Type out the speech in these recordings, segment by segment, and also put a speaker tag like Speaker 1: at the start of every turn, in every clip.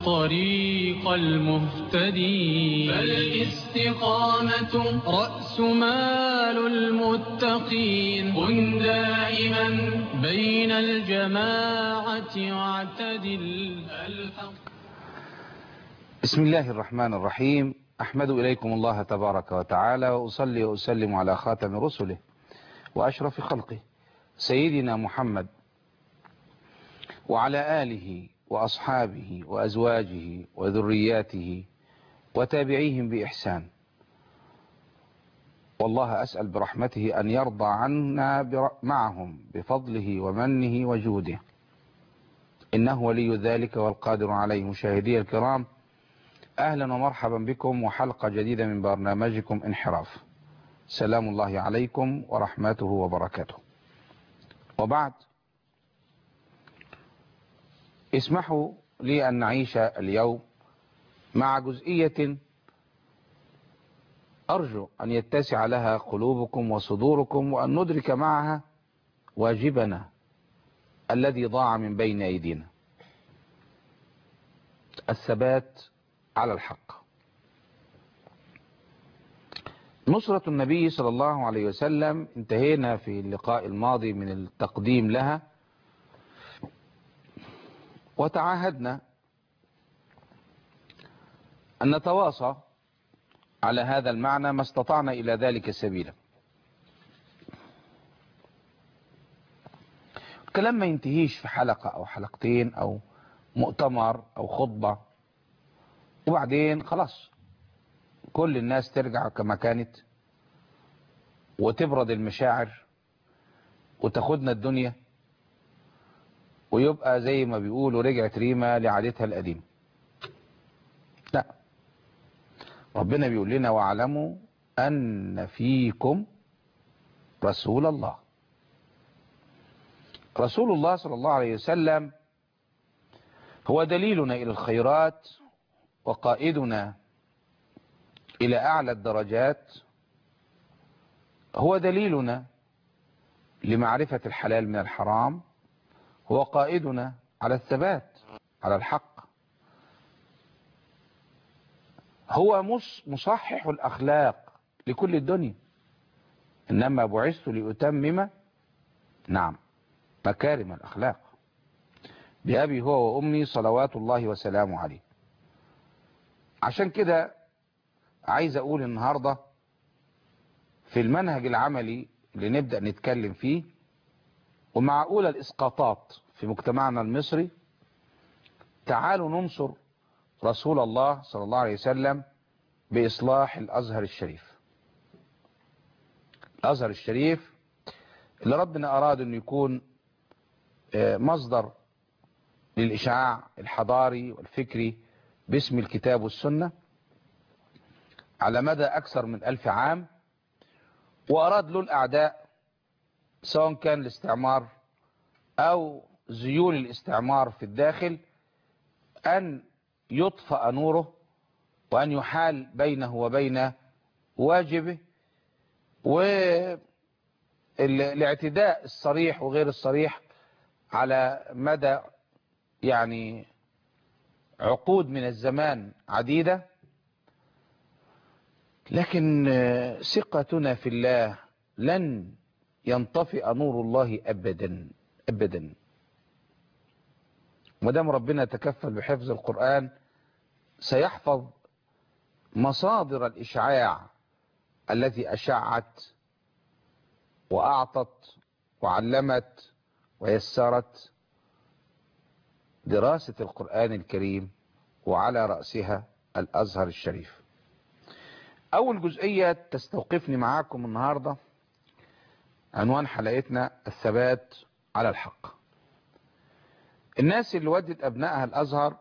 Speaker 1: طريق المهتدين فالاستقامة رأس مال المتقين كن دائما بين الجماعة واعتدل الحق
Speaker 2: بسم الله الرحمن الرحيم أحمد إليكم الله تبارك وتعالى وأصلي وأسلم على خاتم رسله وأشرف خلقه سيدنا محمد وعلى آله وأصحابه وأزواجه وذرياته وتابعيهم بإحسان والله أسأل برحمته أن يرضى عنا بر- معهم بفضله ومنه وجوده إنه ولي ذلك والقادر عليه مشاهدي الكرام أهلا ومرحبا بكم وحلقة جديدة من برنامجكم انحراف سلام الله عليكم ورحمته وبركاته وبعد اسمحوا لي أن نعيش اليوم مع جزئية أرجو أن يتسع لها قلوبكم وصدوركم وأن ندرك معها واجبنا الذي ضاع من بين أيدينا الثبات على الحق نصرة النبي صلى الله عليه وسلم انتهينا في اللقاء الماضي من التقديم لها وتعاهدنا أن نتواصى على هذا المعنى ما استطعنا إلى ذلك سبيلا الكلام ما ينتهيش في حلقة أو حلقتين أو مؤتمر أو خطبة وبعدين خلاص كل الناس ترجع كما كانت وتبرد المشاعر وتاخدنا الدنيا ويبقى زي ما بيقولوا رجعت ريما لعادتها القديمة لا ربنا بيقول لنا واعلموا أن فيكم رسول الله رسول الله صلى الله عليه وسلم هو دليلنا إلى الخيرات وقائدنا إلى أعلى الدرجات هو دليلنا لمعرفة الحلال من الحرام هو قائدنا على الثبات على الحق هو مص- مصحح الأخلاق لكل الدنيا إنما بعثت لأتمم نعم مكارم الأخلاق بأبي هو وأمي صلوات الله وسلامه عليه عشان كده عايز أقول النهاردة في المنهج العملي اللي نبدأ نتكلم فيه ومع أولى الإسقاطات في مجتمعنا المصري تعالوا ننصر رسول الله صلى الله عليه وسلم بإصلاح الأزهر الشريف الأزهر الشريف اللي ربنا أراد أنه يكون آه، مصدر للإشعاع الحضاري والفكري باسم الكتاب والسنة على مدى أكثر من ألف عام وأراد له الأعداء سواء كان الاستعمار أو زيول الاستعمار في الداخل أن يطفأ نوره وأن يحال بينه وبين واجبه والاعتداء الصريح وغير الصريح على مدى يعني عقود من الزمان عديدة لكن آه، ثقتنا في الله لن ينطفئ نور الله أبدا أبدا مدام ربنا تكفل بحفظ القرآن سيحفظ مصادر الإشعاع التي أشعت وأعطت وعلمت ويسرت دراسة القرآن الكريم وعلى رأسها الأزهر الشريف أول جزئية تستوقفني معاكم النهاردة عنوان حلقتنا الثبات على الحق الناس اللي ودت أبنائها الأزهر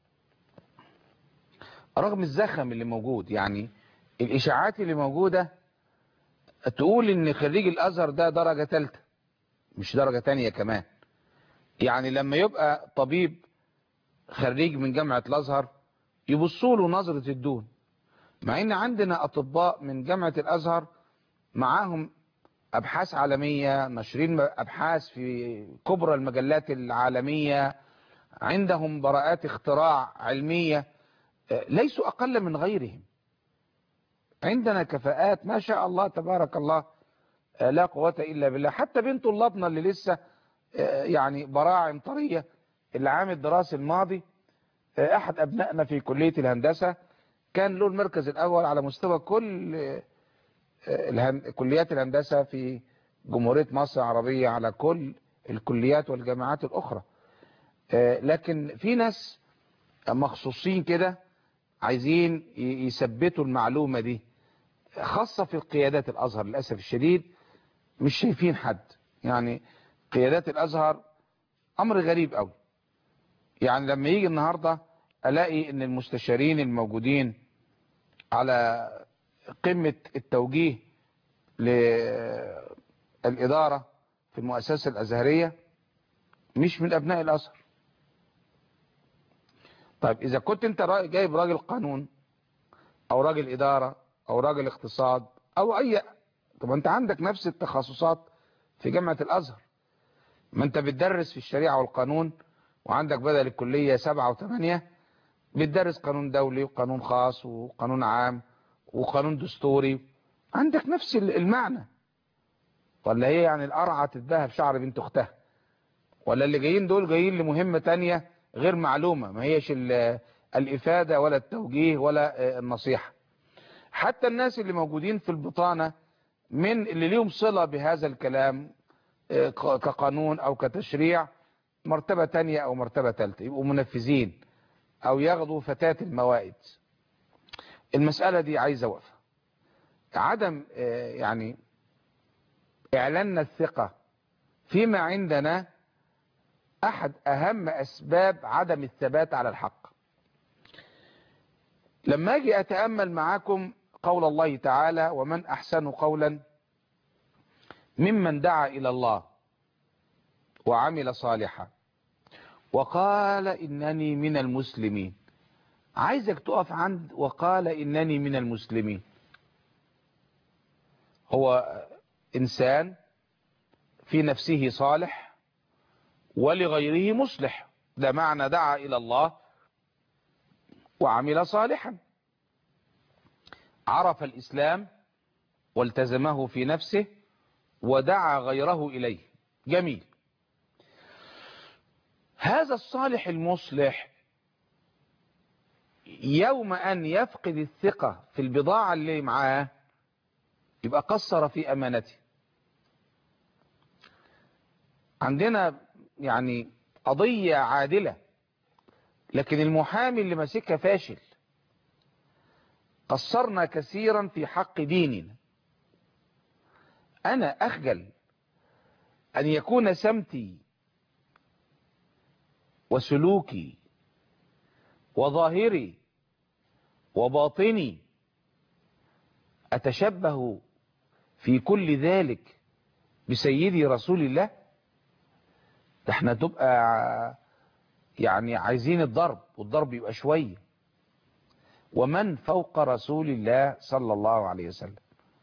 Speaker 2: رغم الزخم اللي موجود يعني الإشاعات اللي موجودة تقول إن خريج الأزهر ده درجة ثالثة مش درجة تانية كمان يعني لما يبقى طبيب خريج من جامعة الأزهر يبصوا له نظرة الدون مع ان عندنا اطباء من جامعة الازهر معاهم ابحاث عالمية ناشرين ابحاث في كبرى المجلات العالمية عندهم براءات اختراع علمية ليسوا أقل من غيرهم عندنا كفاءات ما شاء الله تبارك الله لا قوة إلا بالله حتى بين طلابنا اللي لسه يعني براعم طرية العام الدراسي الماضي أحد أبنائنا في كلية الهندسة كان له المركز الأول على مستوى كل كليات الهندسة في جمهورية مصر العربية على كل الكليات والجامعات الأخرى لكن في ناس مخصوصين كده عايزين يثبتوا المعلومة دي خاصة في القيادات الأزهر للأسف الشديد مش شايفين حد يعني قيادات الأزهر أمر غريب قوي يعني لما يجي النهاردة ألاقي أن المستشارين الموجودين على قمة التوجيه للإدارة في المؤسسة الأزهرية مش من أبناء الأزهر طيب إذا كنت أنت جايب راجل قانون أو راجل إدارة أو راجل اقتصاد أو أي طب أنت عندك نفس التخصصات في جامعة الأزهر ما أنت بتدرس في الشريعة والقانون وعندك بدل الكلية سبعة وثمانية بتدرس قانون دولي وقانون خاص وقانون عام وقانون دستوري عندك نفس المعنى ولا هي يعني القرعة تتباهى بشعر بنت اختها ولا اللي جايين دول جايين لمهمة تانية غير معلومة ما هيش الإفادة ولا التوجيه ولا النصيحة حتى الناس اللي موجودين في البطانة من اللي ليهم صلة بهذا الكلام كقانون أو كتشريع مرتبة تانية أو مرتبة تالتة يبقوا منفذين أو ياخدوا فتاة الموائد المسألة دي عايزة وقفة عدم يعني إعلاننا الثقة فيما عندنا أحد أهم أسباب عدم الثبات على الحق لما أجي أتأمل معاكم قول الله تعالى ومن أحسن قولا ممن دعا إلى الله وعمل صالحا وقال إنني من المسلمين عايزك تقف عند وقال إنني من المسلمين هو إنسان في نفسه صالح ولغيره مصلح ده معنى دعا إلى الله وعمل صالحا عرف الإسلام والتزمه في نفسه ودعا غيره إليه جميل هذا الصالح المصلح يوم أن يفقد الثقة في البضاعة اللي معاه يبقى قصر في أمانته عندنا يعني قضية عادلة لكن المحامي اللي ماسكها فاشل قصرنا كثيرا في حق ديننا أنا أخجل أن يكون سمتي وسلوكي وظاهري وباطني أتشبه في كل ذلك بسيدي رسول الله ده احنا تبقى يعني عايزين الضرب والضرب يبقى شوية ومن فوق رسول الله صلى الله عليه وسلم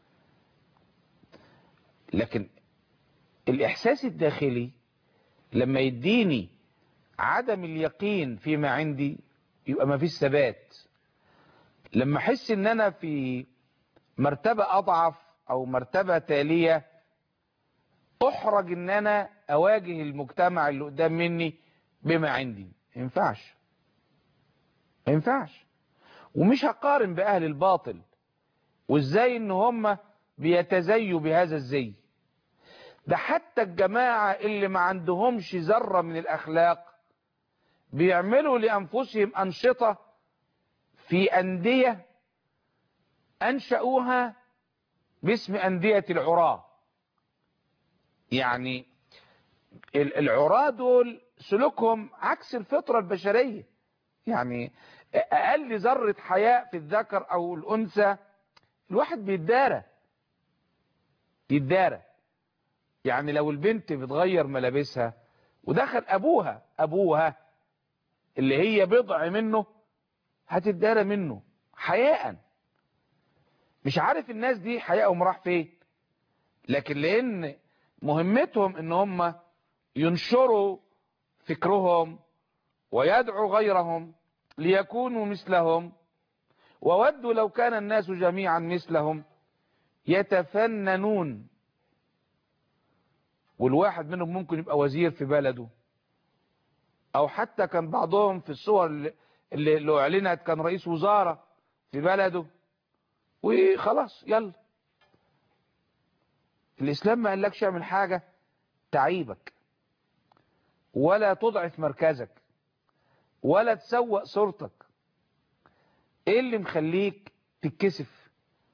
Speaker 2: لكن الإحساس الداخلي لما يديني عدم اليقين فيما عندي يبقى ما فيش ثبات لما احس ان انا في مرتبة اضعف او مرتبة تالية احرج ان انا اواجه المجتمع اللي قدام مني بما عندي ما ينفعش ما ينفعش ومش هقارن باهل الباطل وازاي ان هم بيتزيوا بهذا الزي ده حتى الجماعة اللي ما عندهمش ذرة من الاخلاق بيعملوا لانفسهم انشطة في اندية انشأوها باسم اندية العراة يعني العراة دول سلوكهم عكس الفطرة البشرية يعني اقل ذرة حياء في الذكر او الانثى الواحد بيتدارى يتدارى يعني لو البنت بتغير ملابسها ودخل ابوها ابوها اللي هي بضع منه هتتدارى منه حياء مش عارف الناس دي حياءهم راح فين لكن لان مهمتهم ان هم ينشروا فكرهم ويدعو غيرهم ليكونوا مثلهم وودوا لو كان الناس جميعا مثلهم يتفننون والواحد منهم ممكن يبقى وزير في بلده او حتى كان بعضهم في الصور اللي, اللي اعلنت كان رئيس وزارة في بلده وخلاص يلا الاسلام ما قالكش اعمل حاجة تعيبك ولا تضعف مركزك ولا تسوق صورتك ايه اللي مخليك تتكسف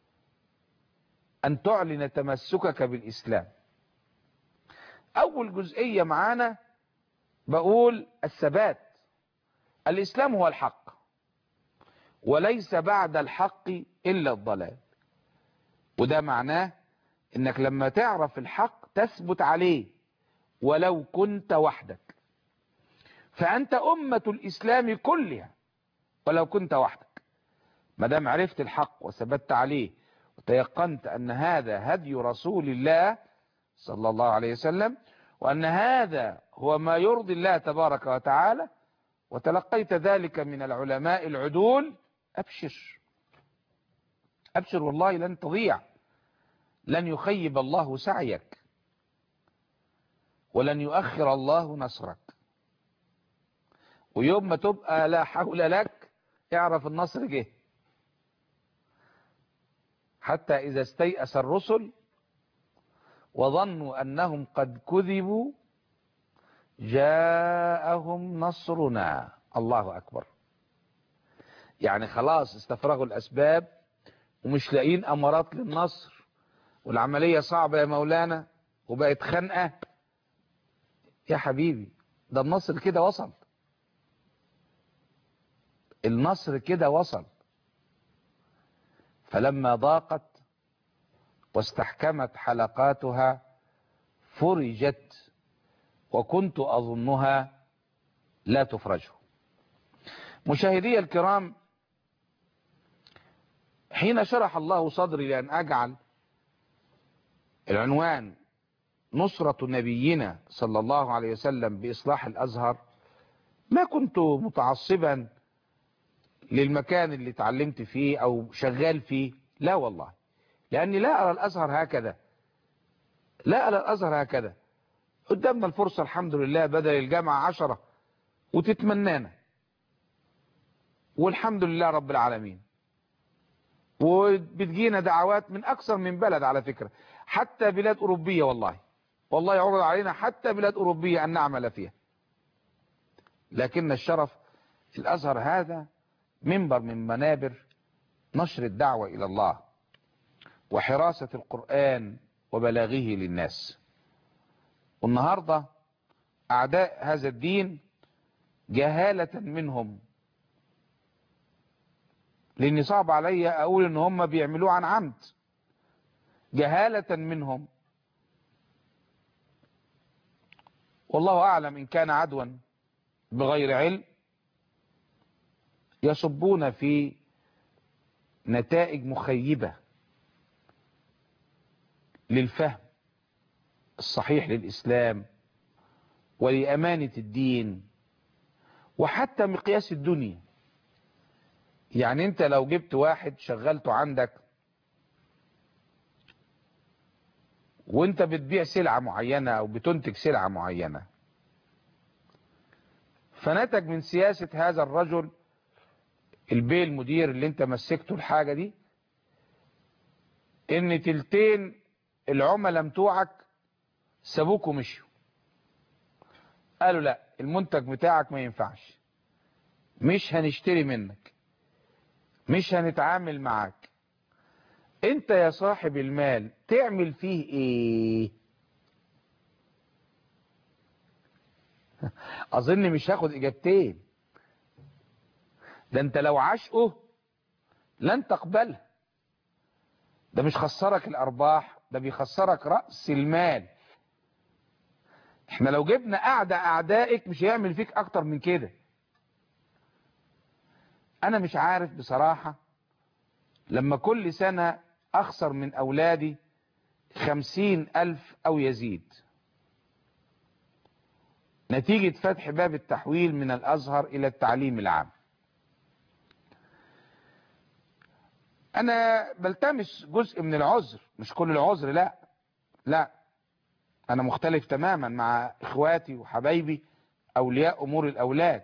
Speaker 2: ان تعلن تمسكك بالاسلام اول جزئية معانا بقول الثبات الاسلام هو الحق وليس بعد الحق الا الضلال وده معناه انك لما تعرف الحق تثبت عليه ولو كنت وحدك فانت امة الاسلام كلها ولو كنت وحدك ما دام عرفت الحق وثبت عليه وتيقنت ان هذا هدي رسول الله صلى الله عليه وسلم وأن هذا هو ما يرضي الله تبارك وتعالى وتلقيت ذلك من العلماء العدول أبشر أبشر والله لن تضيع لن يخيب الله سعيك ولن يؤخر الله نصرك ويوم ما تبقى لا حول لك اعرف النصر جه حتى إذا استيأس الرسل وظنوا أنهم قد كذبوا جاءهم نصرنا الله أكبر يعني خلاص استفرغوا الأسباب ومش لاقيين أمارات للنصر والعملية صعبة يا مولانا وبقت خنقة يا حبيبي ده النصر كده وصل النصر كده وصل فلما ضاقت واستحكمت حلقاتها فرجت وكنت أظنها لا تفرجه مشاهدي الكرام حين شرح الله صدري لأن أجعل العنوان نصرة نبينا صلى الله عليه وسلم بإصلاح الأزهر ما كنت متعصبا للمكان اللي اتعلمت فيه أو شغال فيه لا والله لأني لا أرى الأزهر هكذا لا أرى الأزهر هكذا قدامنا الفرصة الحمد لله بدل الجامعة عشرة وتتمنانا والحمد لله رب العالمين وبتجينا دعوات من أكثر من بلد على فكرة حتى بلاد أوروبية والله والله يعرض علينا حتى بلاد أوروبية أن نعمل فيها لكن الشرف الأزهر هذا منبر من منابر نشر الدعوة إلى الله وحراسة القرآن وبلاغه للناس والنهاردة أعداء هذا الدين جهالة منهم لأني صعب علي أقول إن هم بيعملوه عن عمد جهالة منهم والله أعلم إن كان عدوا بغير علم يصبون في نتائج مخيبة للفهم الصحيح للإسلام ولأمانة الدين وحتى مقياس الدنيا يعني انت لو جبت واحد شغلته عندك وانت بتبيع سلعة معينة او بتنتج سلعة معينة فنتج من سياسة هذا الرجل البيه المدير اللي انت مسكته الحاجة دي ان تلتين العملاء بتوعك سابوك ومشوا قالوا لا المنتج بتاعك ما ينفعش مش هنشتري منك مش هنتعامل معاك انت يا صاحب المال تعمل فيه ايه اظن مش هاخد اجابتين ده انت لو عشقه لن تقبلها ده مش خسرك الارباح ده بيخسرك رأس المال احنا لو جبنا اعدى اعدائك مش هيعمل فيك اكتر من كده انا مش عارف بصراحة لما كل سنة اخسر من اولادي خمسين الف او يزيد نتيجة فتح باب التحويل من الأزهر إلى التعليم العام أنا بلتمس جزء من العذر مش كل العذر لا لا أنا مختلف تماما مع إخواتي وحبايبي أولياء أمور الأولاد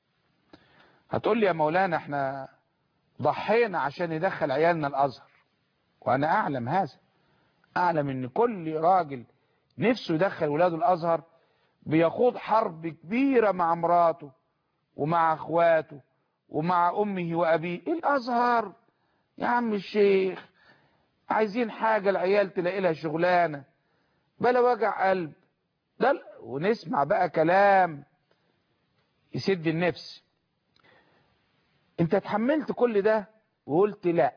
Speaker 2: هتقول لي يا مولانا احنا ضحينا عشان ندخل عيالنا الأزهر وأنا أعلم هذا أعلم إن كل راجل نفسه يدخل ولاده الأزهر بيخوض حرب كبيرة مع مراته ومع اخواته ومع امه وابيه ايه الازهر يا عم الشيخ عايزين حاجة العيال تلاقي لها شغلانة بلا وجع قلب ده ونسمع بقى كلام يسد النفس انت اتحملت كل ده وقلت لا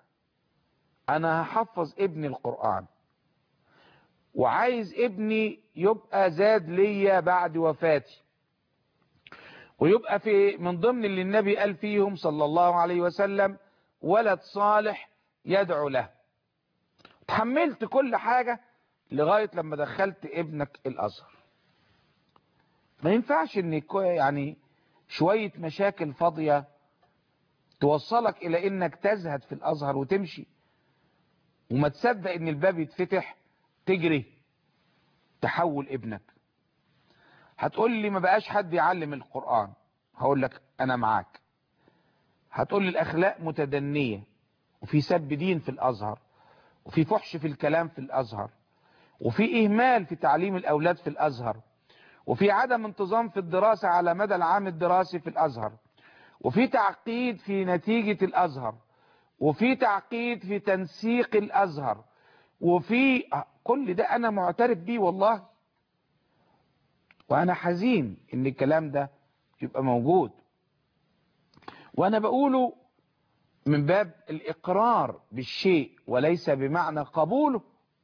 Speaker 2: انا هحفظ ابني القرآن وعايز ابني يبقى زاد ليا بعد وفاتي ويبقى في من ضمن اللي النبي قال فيهم صلى الله عليه وسلم ولد صالح يدعو له تحملت كل حاجة لغاية لما دخلت ابنك الازهر ما ينفعش ان يعني شوية مشاكل فاضية توصلك الى انك تزهد في الازهر وتمشي وما تصدق ان الباب يتفتح تجري تحول ابنك هتقول لي ما بقاش حد يعلم القرآن هقول لك انا معاك هتقول لي الاخلاق متدنية وفي سب دين في الازهر وفي فحش في الكلام في الازهر وفي اهمال في تعليم الاولاد في الازهر وفي عدم انتظام في الدراسة على مدى العام الدراسي في الازهر وفي تعقيد في نتيجة الازهر وفي تعقيد في تنسيق الازهر وفي كل ده انا معترف بيه والله وانا حزين ان الكلام ده يبقى موجود وانا بقوله من باب الاقرار بالشيء وليس بمعنى قبوله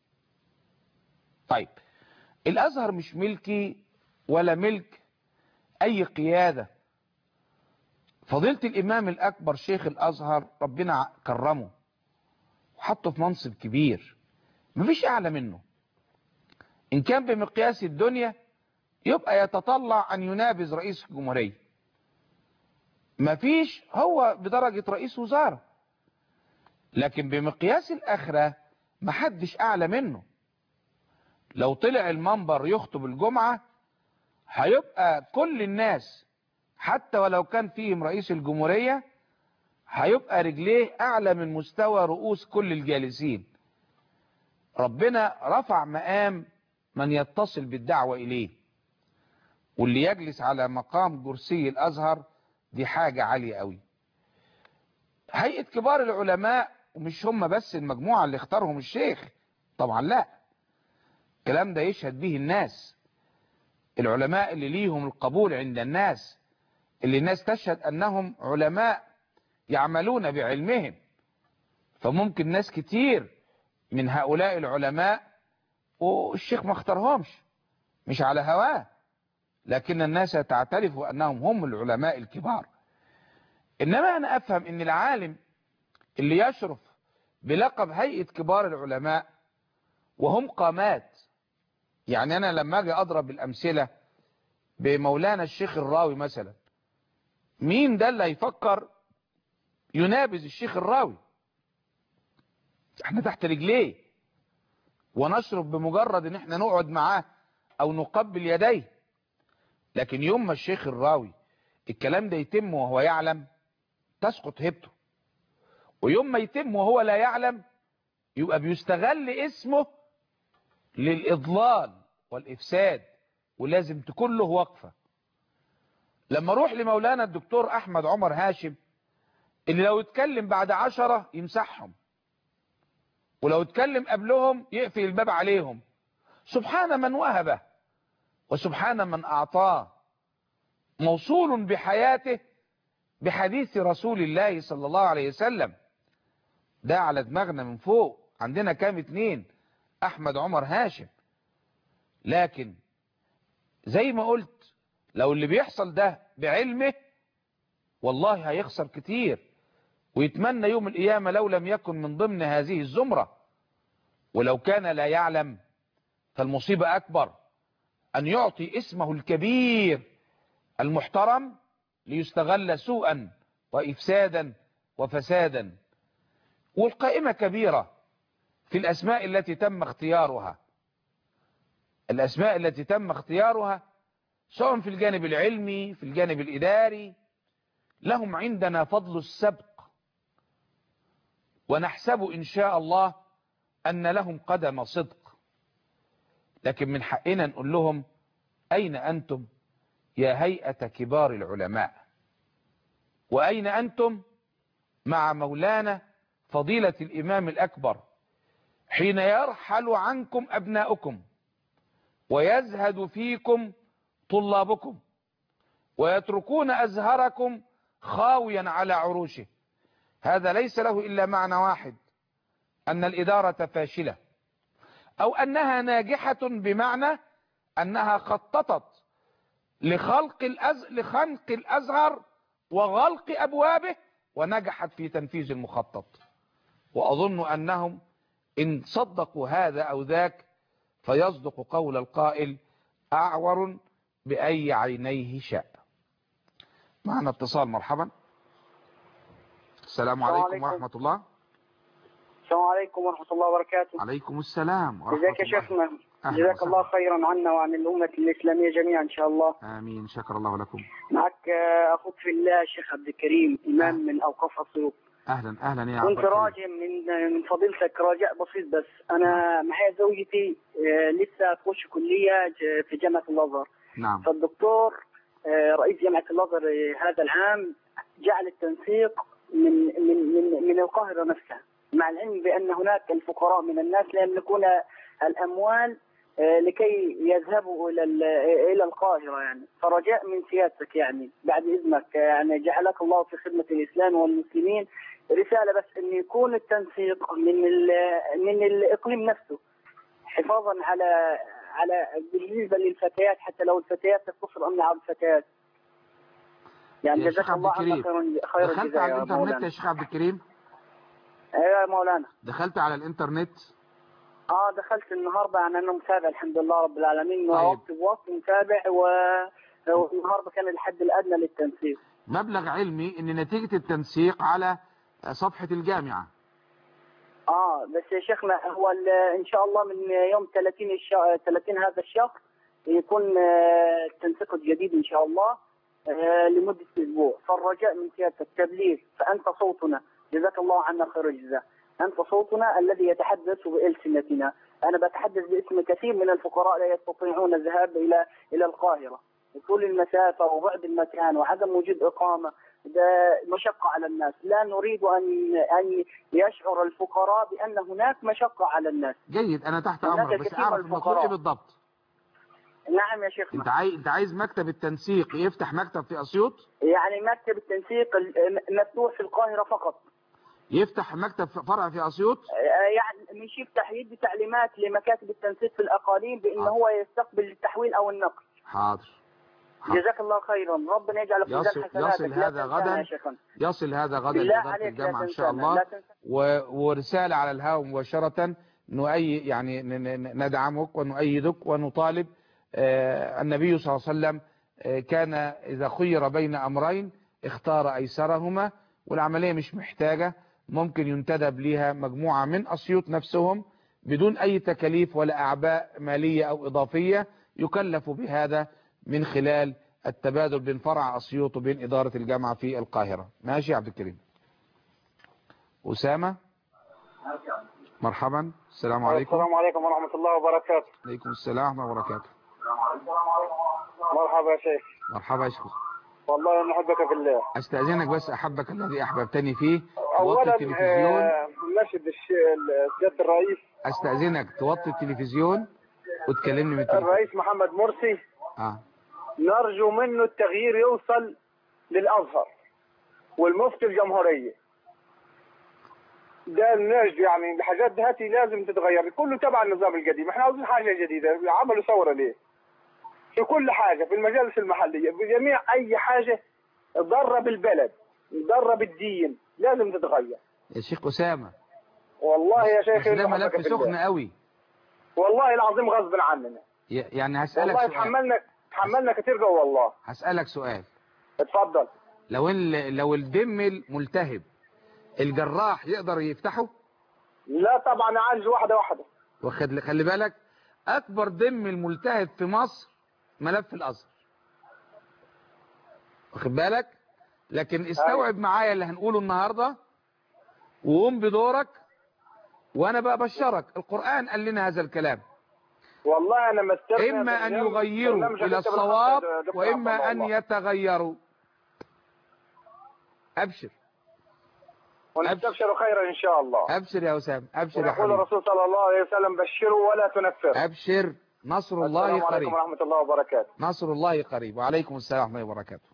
Speaker 2: طيب الازهر مش ملكي ولا ملك اي قيادة فضيلة الامام الاكبر شيخ الازهر ربنا كرمه وحطه في منصب كبير مفيش اعلى منه ان كان بمقياس الدنيا يبقى يتطلع ان ينابز رئيس الجمهورية مفيش هو بدرجة رئيس وزارة لكن بمقياس الاخرة محدش اعلى منه لو طلع المنبر يخطب الجمعة هيبقى كل الناس حتى ولو كان فيهم رئيس الجمهورية هيبقى رجليه اعلى من مستوى رؤوس كل الجالسين ربنا رفع مقام من يتصل بالدعوة إليه واللي يجلس على مقام كرسي الأزهر دي حاجة عالية قوي هيئة كبار العلماء ومش هم بس المجموعة اللي اختارهم الشيخ طبعا لا الكلام ده يشهد به الناس العلماء اللي ليهم القبول عند الناس اللي الناس تشهد أنهم علماء يعملون بعلمهم فممكن ناس كتير من هؤلاء العلماء والشيخ ما اختارهمش مش على هواه لكن الناس تعترف أنهم هم العلماء الكبار إنما أنا أفهم أن العالم اللي يشرف بلقب هيئة كبار العلماء وهم قامات يعني أنا لما أجي أضرب الأمثلة بمولانا الشيخ الراوي مثلا مين ده اللي هيفكر ينابز الشيخ الراوي احنا تحت رجليه ونشرب بمجرد ان احنا نقعد معاه او نقبل يديه لكن يوم ما الشيخ الراوي الكلام ده يتم وهو يعلم تسقط هبته ويوم ما يتم وهو لا يعلم يبقى بيستغل اسمه للإضلال والإفساد ولازم تكون له وقفة لما اروح لمولانا الدكتور أحمد عمر هاشم اللي لو اتكلم بعد عشرة يمسحهم ولو اتكلم قبلهم يقفل الباب عليهم سبحان من وهبه وسبحان من أعطاه موصول بحياته بحديث رسول الله صلى الله عليه وسلم ده على دماغنا من فوق عندنا كام اتنين احمد عمر هاشم لكن زي ما قلت لو اللي بيحصل ده بعلمه والله هيخسر كتير ويتمنى يوم القيامة لو لم يكن من ضمن هذه الزمرة ولو كان لا يعلم فالمصيبة أكبر أن يعطي اسمه الكبير المحترم ليستغل سوءا وإفسادا وفسادا والقائمة كبيرة في الأسماء التي تم اختيارها الأسماء التي تم اختيارها سواء في الجانب العلمي في الجانب الإداري لهم عندنا فضل السبق ونحسب إن شاء الله أن لهم قدم صدق لكن من حقنا نقول لهم أين أنتم يا هيئة كبار العلماء وأين أنتم مع مولانا فضيلة الإمام الأكبر حين يرحل عنكم أبناؤكم ويزهد فيكم طلابكم ويتركون أزهركم خاويا على عروشه هذا ليس له إلا معنى واحد أن الإدارة فاشلة أو أنها ناجحة بمعنى أنها خططت لخلق الأز... لخنق الأزهر وغلق أبوابه ونجحت في تنفيذ المخطط وأظن أنهم إن صدقوا هذا أو ذاك فيصدق قول القائل أعور بأي عينيه شاء معنا اتصال مرحبا السلام عليكم
Speaker 3: عليكم.
Speaker 2: ورحمة الله
Speaker 3: السلام عليكم ورحمة الله وبركاته
Speaker 2: عليكم السلام ورحمة
Speaker 3: جزاك يا
Speaker 2: الله
Speaker 3: شيخنا
Speaker 2: أهلا
Speaker 3: جزاك
Speaker 2: وسهلا.
Speaker 3: الله خيرا عنا وعن الأمة الإسلامية جميعا إن شاء الله
Speaker 2: آمين شكر الله لكم
Speaker 3: معك آه، أخوك في الله الشيخ عبد الكريم إمام من أوقاف أسيوط
Speaker 2: أهلا أهلا يا
Speaker 3: كنت
Speaker 2: عبد الكريم.
Speaker 3: راجع من من فضيلتك رجاء بسيط بس أنا معايا زوجتي آه، لسه تخش كلية ج- في جامعة الأزهر
Speaker 2: نعم
Speaker 3: فالدكتور آه، رئيس جامعة الأزهر آه، هذا العام جعل التنسيق من من من من القاهرة نفسها مع العلم بأن هناك الفقراء من الناس لا يملكون الأموال آه، لكي يذهبوا إلى ال- إلى القاهرة يعني فرجاء من سيادتك يعني بعد إذنك آه، يعني جعلك الله في خدمة الإسلام والمسلمين رسالة بس أن يكون التنسيق من ال- من الإقليم نفسه حفاظا على على بالنسبه للفتيات حتى لو الفتيات تتصل امنا على الفتيات يعني
Speaker 2: يا
Speaker 3: جزاك
Speaker 2: شيخ عبد
Speaker 3: الله عنا
Speaker 2: الكريم،
Speaker 3: خير خير
Speaker 2: دخلت
Speaker 3: الجزاء
Speaker 2: على
Speaker 3: يا
Speaker 2: الانترنت
Speaker 3: مولانا
Speaker 2: يا شيخ عبد الكريم
Speaker 3: ايوه يا مولانا
Speaker 2: دخلت على الانترنت
Speaker 3: اه دخلت النهارده يعني انا متابع الحمد لله رب العالمين
Speaker 2: طيب.
Speaker 3: وقت بوقت متابع و والنهارده كان الحد الادنى للتنسيق
Speaker 2: مبلغ علمي ان نتيجة التنسيق على صفحة الجامعة
Speaker 3: اه بس يا شيخنا هو ال- ان شاء الله من يوم 30 الشهر 30 هذا الشهر يكون آه، التنسيق الجديد ان شاء الله آه، لمده اسبوع فالرجاء من سيادتك تبليغ فانت صوتنا جزاك الله عنا خير الجزاء انت صوتنا الذي يتحدث بالسنتنا انا بتحدث باسم كثير من الفقراء لا يستطيعون الذهاب الى الى القاهره طول المسافه وبعد المكان وعدم وجود اقامه ده مشقه على الناس لا نريد ان ان يشعر الفقراء بان هناك مشقه على الناس
Speaker 2: جيد انا تحت
Speaker 3: هناك
Speaker 2: امرك بس
Speaker 3: كثير من
Speaker 2: اعرف المطلوب
Speaker 3: الفقراء.
Speaker 2: ايه بالضبط
Speaker 3: نعم يا شيخنا
Speaker 2: انت عايز انت عايز مكتب التنسيق يفتح مكتب في اسيوط
Speaker 3: يعني مكتب التنسيق ال- مفتوح في القاهره فقط
Speaker 2: يفتح مكتب في- فرع في اسيوط
Speaker 3: يعني مش يفتح يدي تعليمات لمكاتب التنسيق في الاقاليم بان
Speaker 2: آه.
Speaker 3: هو يستقبل التحويل او النقل
Speaker 2: حاضر حاضر.
Speaker 3: جزاك الله خيرا ربنا يجعل في
Speaker 2: يصل-
Speaker 3: ميزان حسناتك
Speaker 2: يصل
Speaker 3: لا
Speaker 2: هذا
Speaker 3: تنسانا
Speaker 2: غدا
Speaker 3: يا شيخنا.
Speaker 2: يصل هذا غدا
Speaker 3: بالله
Speaker 2: لإدارة
Speaker 3: عليك لا
Speaker 2: الجامعة ان شاء
Speaker 3: تنسانا
Speaker 2: الله
Speaker 3: لا تنسى
Speaker 2: و... ورسالة على الهواء مباشرة نؤي يعني ن- ن- ندعمك ونؤيدك ونطالب آه، النبي صلى الله عليه وسلم آه، كان إذا خير بين أمرين اختار أيسرهما والعملية مش محتاجة ممكن ينتدب ليها مجموعة من أسيوط نفسهم بدون أي تكاليف ولا أعباء مالية أو إضافية يكلف بهذا من خلال التبادل بين فرع أسيوط وبين إدارة الجامعة في القاهرة ماشي يا عبد الكريم أسامة مرحبا السلام عليكم
Speaker 3: السلام عليكم ورحمه الله وبركاته
Speaker 2: عليكم السلام ورحمة الله وبركاته
Speaker 3: مرحبا يا شيخ
Speaker 2: مرحبا يا شيخ
Speaker 3: والله نحبك في الله
Speaker 2: استأذنك بس أحبك الذي أحببتني فيه توطي
Speaker 3: اولا
Speaker 2: التلفزيون
Speaker 3: آه، نشد الش- سياده الرئيس
Speaker 2: استأذنك توطي التلفزيون وتكلمني من التليفون
Speaker 3: الرئيس محمد مرسي
Speaker 2: آه.
Speaker 3: نرجو منه التغيير يوصل للازهر والمفتي الجمهوريه ده النرج يعني الحاجات دهاتي لازم تتغير كله تبع النظام القديم احنا عاوزين حاجه جديده عملوا ثوره ليه في كل حاجه في المجالس المحليه بجميع اي حاجه ضر بالبلد ضر بالدين لازم تتغير
Speaker 2: يا شيخ أسامة
Speaker 3: والله يا
Speaker 2: بس
Speaker 3: شيخ
Speaker 2: ده
Speaker 3: نحبك
Speaker 2: ملف
Speaker 3: في الله.
Speaker 2: سخن قوي
Speaker 3: والله العظيم غصب عننا
Speaker 2: ي- يعني هسألك
Speaker 4: والله
Speaker 2: سؤال
Speaker 4: تحملنا تحملنا كتير جوه والله
Speaker 2: هسألك سؤال
Speaker 4: اتفضل
Speaker 2: لو ال... لو الدم ملتهب الجراح يقدر يفتحه
Speaker 4: لا طبعا عالج واحده واحده
Speaker 2: واخد خلي بالك اكبر دم الملتهب في مصر ملف الازهر واخد بالك لكن استوعب معايا اللي هنقوله النهارده وقوم بدورك وانا بقى بشرك القرآن قال لنا هذا الكلام
Speaker 4: والله انا مسترنا
Speaker 2: اما ان
Speaker 4: برنامج-
Speaker 2: يغيروا
Speaker 4: برنامج
Speaker 2: الى
Speaker 4: الدكتور
Speaker 2: الصواب
Speaker 4: محمد- دكتور
Speaker 2: واما
Speaker 4: عبد
Speaker 2: ان
Speaker 4: الله.
Speaker 2: يتغيروا ابشر
Speaker 4: ونستبشر خيرا ان شاء الله
Speaker 2: ابشر يا اسامه ابشر يا
Speaker 4: ويقول
Speaker 2: حبيبي
Speaker 4: الرسول صلى الله عليه وسلم بشروا ولا تنفروا
Speaker 2: ابشر نصر الله
Speaker 4: السلام
Speaker 2: قريب
Speaker 4: عليكم ورحمه الله وبركاته
Speaker 2: نصر الله قريب وعليكم السلام ورحمة الله وبركاته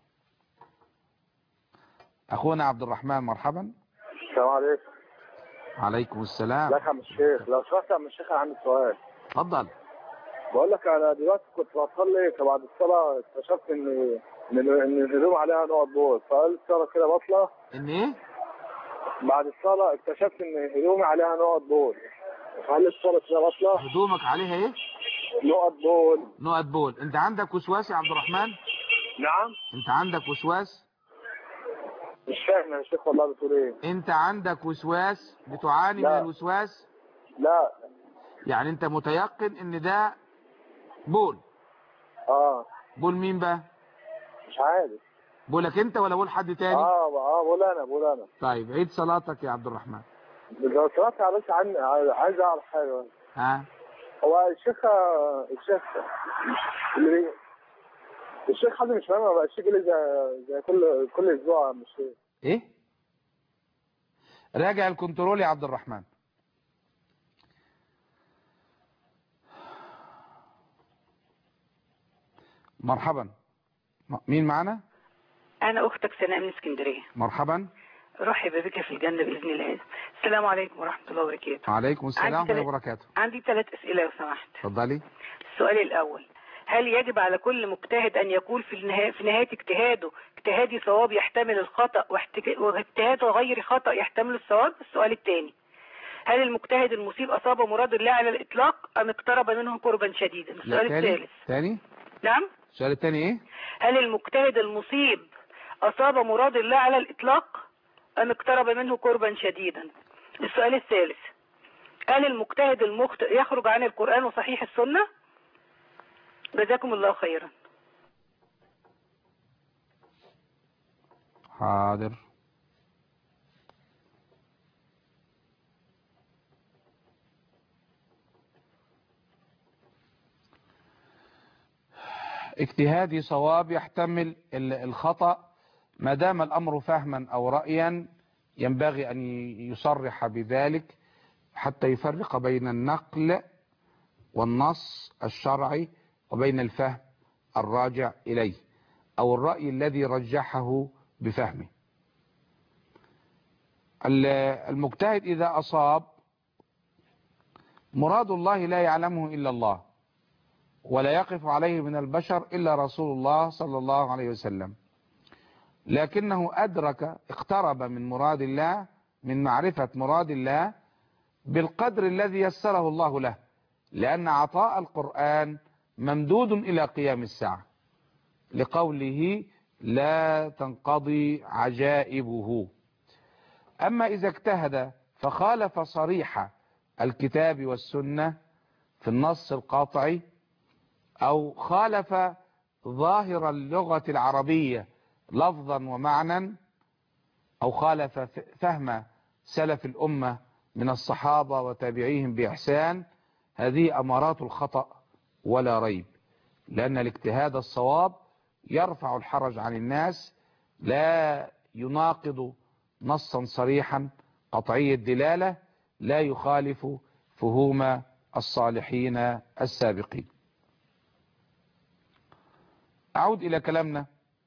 Speaker 2: أخونا عبد الرحمن مرحبا
Speaker 4: السلام عليكم
Speaker 2: عليكم السلام
Speaker 4: ازيك يا عم الشيخ لو سمحت يا عم الشيخ عندي سؤال
Speaker 2: اتفضل
Speaker 4: بقول لك انا دلوقتي كنت بصلي فبعد الصلاه اكتشفت ان ان ان الهدوم عليها نقط بول فقال الصلاه كده بطلة
Speaker 2: ان ايه
Speaker 4: بعد الصلاه اكتشفت ان هدومي عليها نقط بول فهل الصلاه كده بطلة
Speaker 2: هدومك عليها ايه
Speaker 4: نقط بول
Speaker 2: نقط بول انت عندك وسواس يا عبد الرحمن
Speaker 4: نعم
Speaker 2: انت عندك وسواس
Speaker 4: مش فاهم يا شيخ والله بتقول ايه
Speaker 2: انت عندك وسواس بتعاني
Speaker 4: لا.
Speaker 2: من الوسواس
Speaker 4: لا
Speaker 2: يعني انت متيقن ان ده بول
Speaker 4: اه
Speaker 2: بول مين بقى
Speaker 4: مش عارف
Speaker 2: بولك انت ولا بول حد تاني
Speaker 4: اه اه بقول انا بقول انا
Speaker 2: طيب عيد صلاتك يا عبد الرحمن
Speaker 4: لو سمحت بس عن عايز اعرف حاجه
Speaker 2: ها
Speaker 4: هو الشيخ الشيخ اللي بي... الشيخ حازم مش فاهم بقى الشيخ اللي زي, زي كل كل اسبوع يا عم الشيخ
Speaker 2: ايه راجع الكنترول يا عبد الرحمن مرحبا م- مين معنا
Speaker 5: أنا أختك سناء من اسكندرية
Speaker 2: مرحبا
Speaker 5: رحب بك في الجنة بإذن الله السلام عليكم ورحمة الله وبركاته
Speaker 2: وعليكم السلام
Speaker 5: عندي
Speaker 2: ورحمه الله
Speaker 5: تلات-
Speaker 2: وبركاته
Speaker 5: عندي ثلاث أسئلة لو سمحت
Speaker 2: اتفضلي
Speaker 5: السؤال الأول هل يجب على كل مجتهد أن يقول في النهاية, في نهاية اجتهاده اجتهادي صواب يحتمل الخطأ واحتك- واجتهاد غير خطأ يحتمل الصواب السؤال الثاني هل المجتهد المصيب أصاب مراد الله على الإطلاق أم اقترب منه قربا شديدا
Speaker 2: لا
Speaker 5: السؤال
Speaker 2: تاني
Speaker 5: الثالث
Speaker 2: تاني
Speaker 5: نعم
Speaker 2: السؤال التاني ايه
Speaker 5: هل المجتهد المصيب أصاب مراد الله على الإطلاق أم اقترب منه قربا شديدا السؤال الثالث هل المجتهد المخطئ يخرج عن القرآن وصحيح السنة جزاكم الله خيرا
Speaker 2: حاضر اجتهادي صواب يحتمل ال- الخطأ ما دام الأمر فهما أو رأيا ينبغي أن يصرح بذلك حتى يفرق بين النقل والنص الشرعي وبين الفهم الراجع إليه أو الرأي الذي رجحه بفهمه ال- المجتهد إذا أصاب مراد الله لا يعلمه إلا الله ولا يقف عليه من البشر إلا رسول الله صلى الله عليه وسلم لكنه أدرك اقترب من مراد الله من معرفة مراد الله بالقدر الذي يسره الله له لأن عطاء القرآن ممدود إلى قيام الساعة لقوله لا تنقضي عجائبه أما إذا اجتهد فخالف صريح الكتاب والسنة في النص القاطعي أو خالف ظاهر اللغة العربية لفظا ومعنى أو خالف ف- فهم سلف الأمة من الصحابة وتابعيهم بإحسان هذه أمارات الخطأ ولا ريب لأن الاجتهاد الصواب يرفع الحرج عن الناس لا يناقض نصا صريحا قطعي الدلالة لا يخالف فهوم الصالحين السابقين أعود إلى كلامنا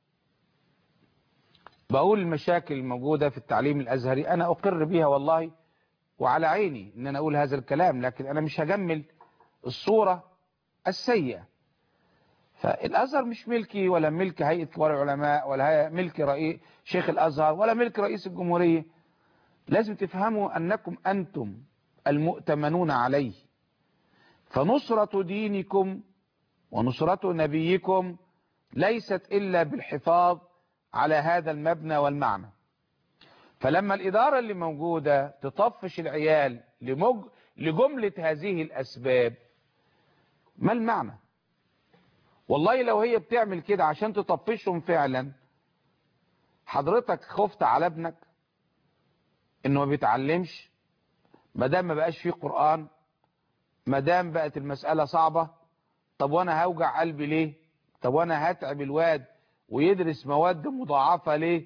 Speaker 2: بقول المشاكل الموجودة في التعليم الأزهري أنا أقر بها والله وعلى عيني أن أنا أقول هذا الكلام لكن أنا مش هجمل الصورة السيئة فالأزهر مش ملكي ولا ملك هيئة كبار العلماء ولا هي- ملك رئيس شيخ الأزهر ولا ملك رئيس الجمهورية لازم تفهموا أنكم أنتم المؤتمنون عليه فنصرة دينكم ونصرة نبيكم ليست إلا بالحفاظ على هذا المبنى والمعنى فلما الإدارة اللي موجودة تطفش العيال لمج... لجملة هذه الأسباب ما المعنى والله لو هي بتعمل كده عشان تطفشهم فعلا حضرتك خفت على ابنك انه ما بيتعلمش ما دام ما بقاش فيه قرآن ما دام بقت المسألة صعبة طب وانا هوجع قلبي ليه طب وانا هتعب الواد ويدرس مواد مضاعفة ليه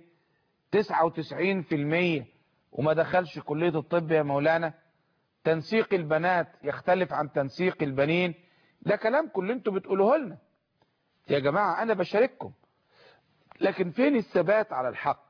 Speaker 2: 99% وما دخلش كلية الطب يا مولانا تنسيق البنات يختلف عن تنسيق البنين ده كلامكم اللي انتوا بتقولوه لنا يا جماعة انا بشارككم لكن فين الثبات على الحق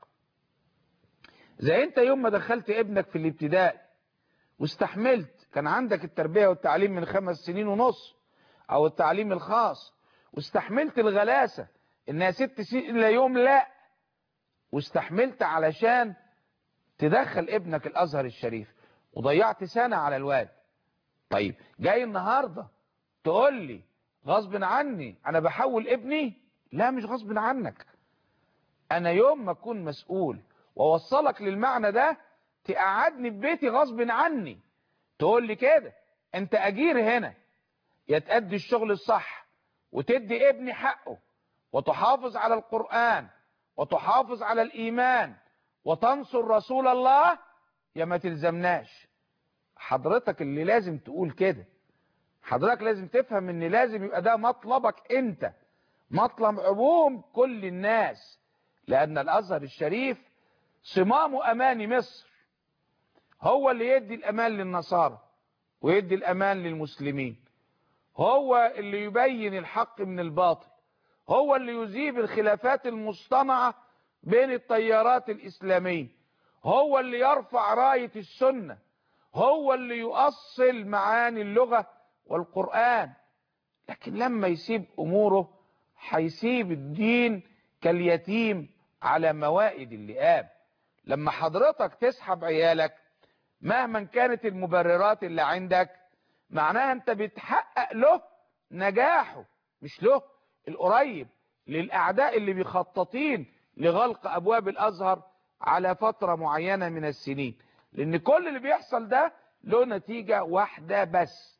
Speaker 2: زي انت يوم ما دخلت ابنك في الابتدائي واستحملت كان عندك التربية والتعليم من خمس سنين ونص او التعليم الخاص واستحملت الغلاسة انها ست سنين الى يوم لا واستحملت علشان تدخل ابنك الازهر الشريف وضيعت سنة على الواد طيب جاي النهاردة تقول لي غصب عني انا بحول ابني لا مش غصب عنك انا يوم ما اكون مسؤول واوصلك للمعنى ده تقعدني في بيتي غصب عني تقول لي كده انت اجير هنا يا تأدي الشغل الصح وتدي ابني حقه وتحافظ على القرآن وتحافظ على الإيمان وتنصر رسول الله يا ما تلزمناش حضرتك اللي لازم تقول كده حضرتك لازم تفهم ان لازم يبقى ده مطلبك انت مطلب عموم كل الناس لان الازهر الشريف صمام امان مصر هو اللي يدي الامان للنصارى ويدي الامان للمسلمين هو اللي يبين الحق من الباطل هو اللي يذيب الخلافات المصطنعة بين التيارات الإسلامية هو اللي يرفع راية السنة هو اللي يؤصل معاني اللغة والقرآن لكن لما يسيب أموره هيسيب الدين كاليتيم على موائد اللئام لما حضرتك تسحب عيالك مهما كانت المبررات اللي عندك معناها انت بتحقق له نجاحه مش له القريب للأعداء اللي بيخططين لغلق أبواب الأزهر على فترة معينة من السنين لأن كل اللي بيحصل ده له نتيجة واحدة بس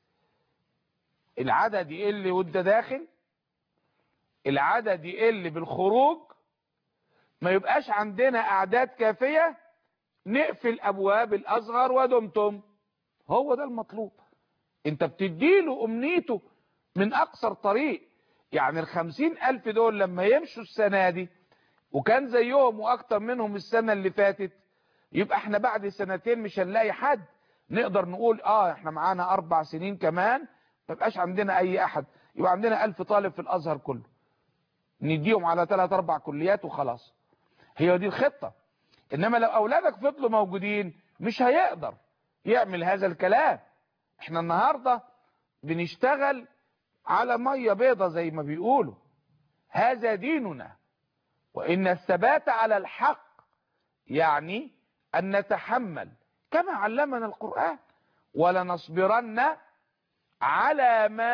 Speaker 2: العدد يقل وانت داخل العدد يقل بالخروج ما يبقاش عندنا أعداد كافية نقفل أبواب الأزهر ودمتم هو ده المطلوب انت بتديله أمنيته من أقصر طريق يعني الخمسين ألف دول لما يمشوا السنة دي وكان زيهم وأكتر منهم السنة اللي فاتت يبقى احنا بعد سنتين مش هنلاقي حد نقدر نقول اه احنا معانا أربع سنين كمان ما يبقاش عندنا أي أحد يبقى عندنا ألف طالب في الأزهر كله نديهم على ثلاث أربع كليات وخلاص هي دي الخطة إنما لو أولادك فضلوا موجودين مش هيقدر يعمل هذا الكلام احنا النهاردة بنشتغل على مية بيضة زي ما بيقولوا هذا ديننا وإن الثبات على الحق يعني أن نتحمل كما علمنا القرآن ولنصبرن على ما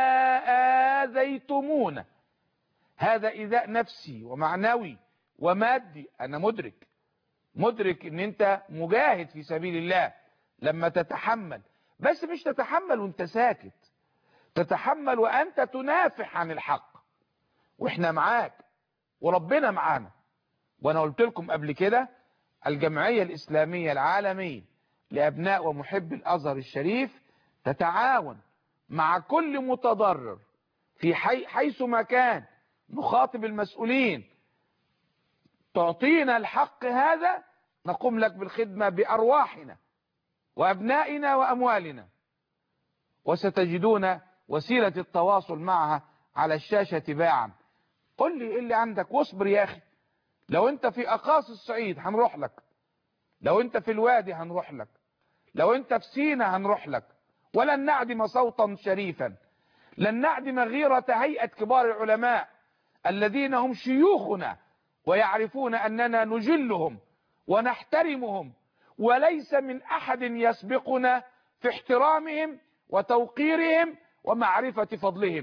Speaker 2: آذيتمونا هذا إذاء نفسي ومعنوي ومادي أنا مدرك مدرك ان انت مجاهد في سبيل الله لما تتحمل بس مش تتحمل وانت ساكت تتحمل وانت تنافح عن الحق واحنا معاك وربنا معانا وانا قلت لكم قبل كده الجمعية الاسلامية العالمية لابناء ومحب الازهر الشريف تتعاون مع كل متضرر في حي حيث ما كان نخاطب المسؤولين تعطينا الحق هذا نقوم لك بالخدمة بأرواحنا وأبنائنا وأموالنا وستجدون وسيلة التواصل معها على الشاشة تباعا قل لي إيه اللي عندك واصبر يا أخي لو أنت في أقاصي الصعيد هنروح لك لو أنت في الوادي هنروح لك لو أنت في سينا هنروح لك ولن نعدم صوتا شريفا لن نعدم غيرة هيئة كبار العلماء الذين هم شيوخنا ويعرفون أننا نجلهم ونحترمهم وليس من أحد يسبقنا في احترامهم وتوقيرهم ومعرفة فضلهم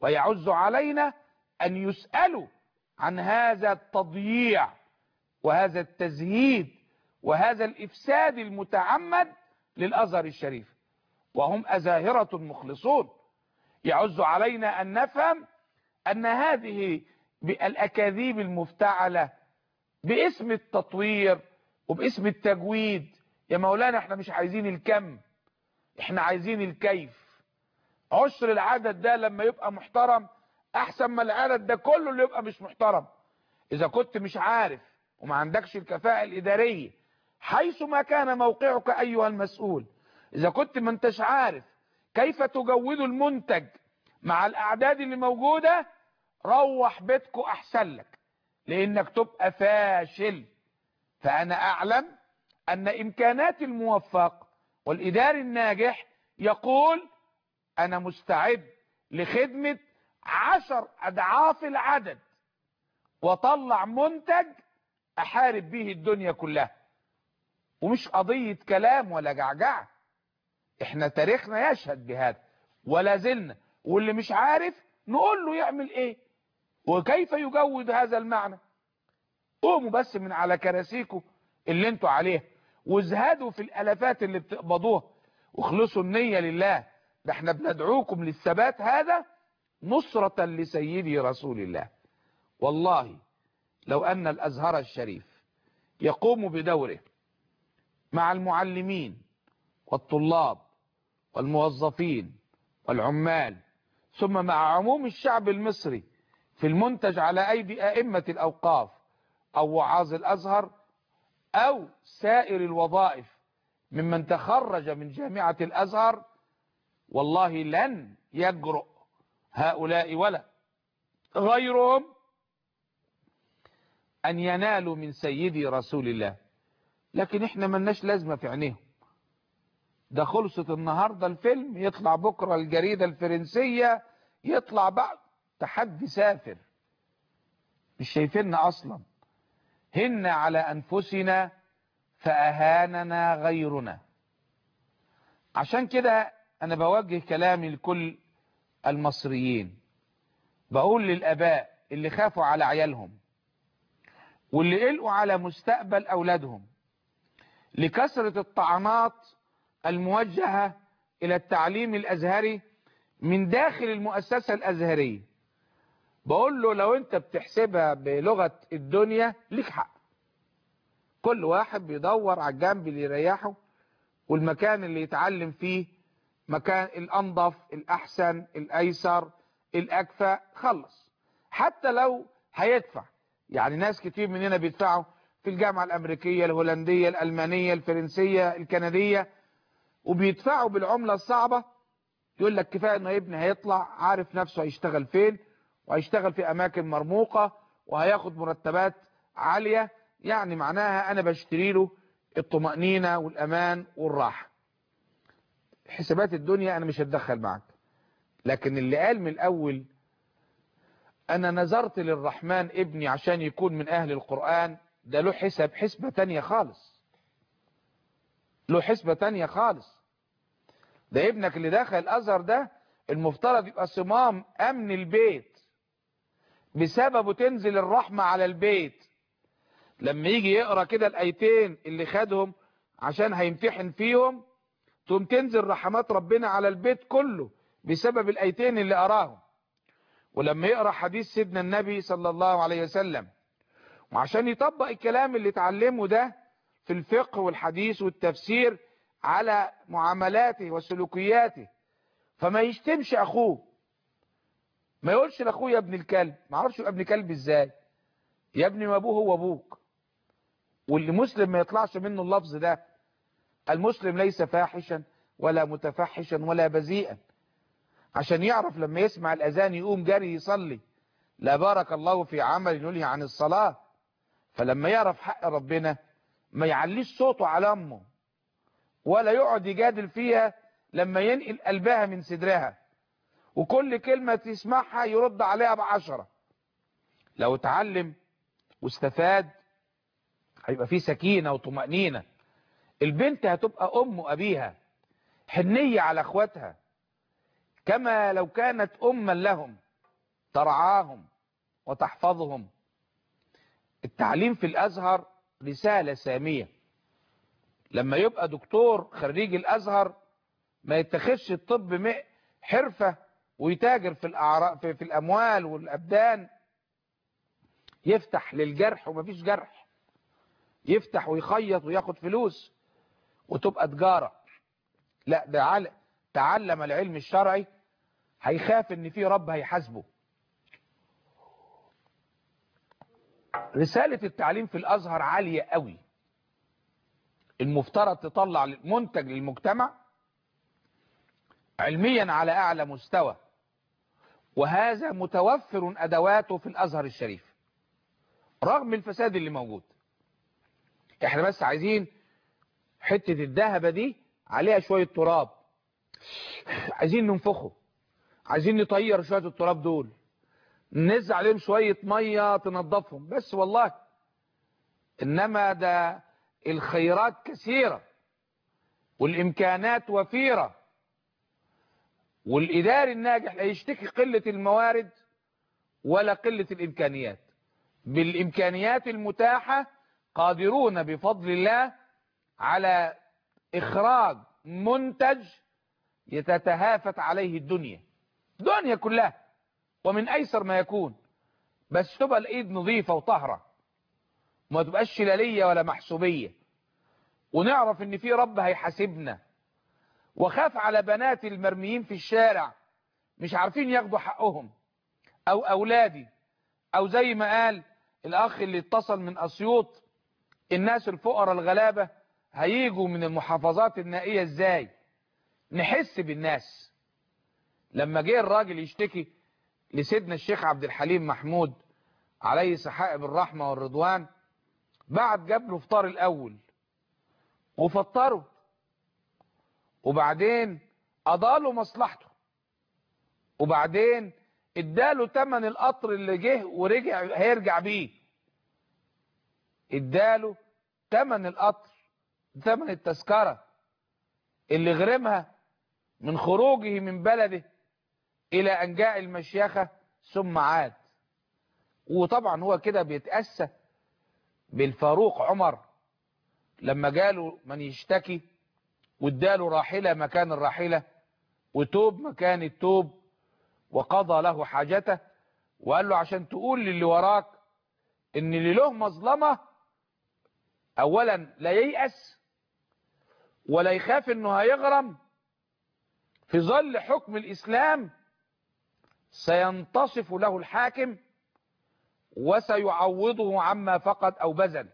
Speaker 2: ويعز علينا أن يسألوا عن هذا التضييع وهذا التزهيد وهذا الإفساد المتعمد للأزهر الشريف وهم أزاهرة مخلصون يعز علينا أن نفهم أن هذه الأكاذيب المفتعلة باسم التطوير وباسم التجويد يا مولانا احنا مش عايزين الكم احنا عايزين الكيف عشر العدد ده لما يبقى محترم احسن ما العدد ده كله اللي يبقى مش محترم اذا كنت مش عارف وما عندكش الكفاءة الادارية حيث ما كان موقعك ايها المسؤول اذا كنت ما انتش عارف كيف تجود المنتج مع الاعداد اللي موجودة روح بيتكو احسن لك لانك تبقى فاشل فانا اعلم ان امكانات الموفق والاداري الناجح يقول انا مستعد لخدمة عشر اضعاف العدد وطلع منتج احارب به الدنيا كلها ومش قضية كلام ولا جعجعة احنا تاريخنا يشهد بهذا ولا زلنا واللي مش عارف نقول له يعمل ايه وكيف يجود هذا المعنى قوموا بس من على كراسيكم اللي انتوا عليها وازهدوا في الالافات اللي بتقبضوها واخلصوا النية لله ده احنا بندعوكم للثبات هذا نصرة لسيدي رسول الله والله لو ان الازهر الشريف يقوم بدوره مع المعلمين والطلاب والموظفين والعمال ثم مع عموم الشعب المصري في المنتج على ايدي ائمة الاوقاف او وعاظ الازهر او سائر الوظائف ممن تخرج من جامعة الازهر والله لن يجرؤ هؤلاء ولا غيرهم ان ينالوا من سيدي رسول الله لكن احنا ملناش لازمة في عينيهم ده خلصت النهاردة الفيلم يطلع بكرة الجريدة الفرنسية يطلع بعد تحدي سافر مش شايفيننا اصلا هن على انفسنا فاهاننا غيرنا عشان كده انا بوجه كلامي لكل المصريين بقول للاباء اللي خافوا على عيالهم واللي قلقوا على مستقبل اولادهم لكثرة الطعنات الموجهة الى التعليم الازهري من داخل المؤسسة الازهرية بقول له لو انت بتحسبها بلغة الدنيا ليك حق كل واحد بيدور على الجنب اللي يريحه والمكان اللي يتعلم فيه مكان الانظف الاحسن الايسر الاكفى خلص حتى لو هيدفع يعني ناس كتير مننا بيدفعوا في الجامعة الامريكية الهولندية الالمانية الفرنسية الكندية وبيدفعوا بالعملة الصعبة يقول لك كفاية انه ابني هيطلع عارف نفسه هيشتغل فين وهيشتغل في اماكن مرموقة وهياخد مرتبات عالية يعني معناها انا بشتري له الطمأنينة والامان والراحة حسابات الدنيا انا مش هتدخل معك لكن اللي قال من الاول انا نظرت للرحمن ابني عشان يكون من اهل القرآن ده له حساب حسبة تانية خالص له حسبة تانية خالص ده ابنك اللي داخل الازهر ده المفترض يبقى صمام امن البيت بسببه تنزل الرحمة على البيت لما يجي يقرأ كده الايتين اللي خدهم عشان هيمتحن فيهم تقوم تنزل رحمات ربنا على البيت كله بسبب الايتين اللي قراهم ولما يقرأ حديث سيدنا النبي صلى الله عليه وسلم وعشان يطبق الكلام اللي اتعلمه ده في الفقه والحديث والتفسير على معاملاته وسلوكياته فما يشتمش اخوه ما يقولش لاخوه يا ابن الكلب ما اعرفش يبقى ابن كلب ازاي يا ابني ما ابوه هو ابوك واللي مسلم ما يطلعش منه اللفظ ده المسلم ليس فاحشا ولا متفحشا ولا بذيئا عشان يعرف لما يسمع الاذان يقوم جري يصلي لا بارك الله في عمل ينهي عن الصلاة فلما يعرف حق ربنا ما يعليش صوته على امه ولا يقعد يجادل فيها لما ينقل قلبها من صدرها وكل كلمة تسمعها يرد عليها بعشرة لو اتعلم واستفاد هيبقى فيه سكينة وطمأنينة البنت هتبقى ام ابيها حنية على اخواتها كما لو كانت اما لهم ترعاهم وتحفظهم التعليم في الأزهر رسالة سامية لما يبقى دكتور خريج الأزهر ما يتخذش الطب م- حرفة ويتاجر في, الأعراء في, في الأموال والأبدان يفتح للجرح ومفيش جرح يفتح ويخيط وياخد فلوس وتبقى تجارة لا ده عل- تعلم العلم الشرعي هيخاف ان في رب هيحاسبه رسالة التعليم في الازهر عالية قوي المفترض تطلع منتج للمجتمع علميا على اعلى مستوى وهذا متوفر ادواته في الازهر الشريف رغم الفساد اللي موجود احنا بس عايزين حتة الذهبة دي عليها شوية تراب عايزين ننفخه عايزين نطير شوية التراب دول ننزل عليهم شوية مية تنظفهم بس والله انما ده الخيرات كثيرة والامكانات وفيرة والاداري الناجح لا يشتكي قلة الموارد ولا قلة الامكانيات بالامكانيات المتاحة قادرون بفضل الله على اخراج منتج يتتهافت عليه الدنيا الدنيا كلها ومن ايسر ما يكون بس تبقى الايد نظيفة وطهرة وما تبقاش شلالية ولا محسوبية ونعرف ان في رب هيحاسبنا وخاف على بنات المرميين في الشارع مش عارفين ياخدوا حقهم او اولادي او زي ما قال الاخ اللي اتصل من اسيوط الناس الفقراء الغلابة هيجوا من المحافظات النائية ازاي نحس بالناس لما جه الراجل يشتكي لسيدنا الشيخ عبد الحليم محمود عليه سحائب الرحمة والرضوان بعد جاب له فطار الاول وفطره وبعدين اضاله مصلحته وبعدين اداله تمن القطر اللي جه ورجع هيرجع بيه اداله تمن القطر ثمن التذكرة اللي غرمها من خروجه من بلده الى ان جاء المشيخة ثم عاد وطبعا هو كده بيتأسى بالفاروق عمر لما جاله من يشتكي واداله راحلة مكان الراحلة وتوب مكان التوب وقضى له حاجته وقال له عشان تقول للي وراك ان اللي له مظلمة اولا لا ييأس ولا يخاف انه هيغرم في ظل حكم الاسلام سينتصف له الحاكم وسيعوضه عما فقد او بذل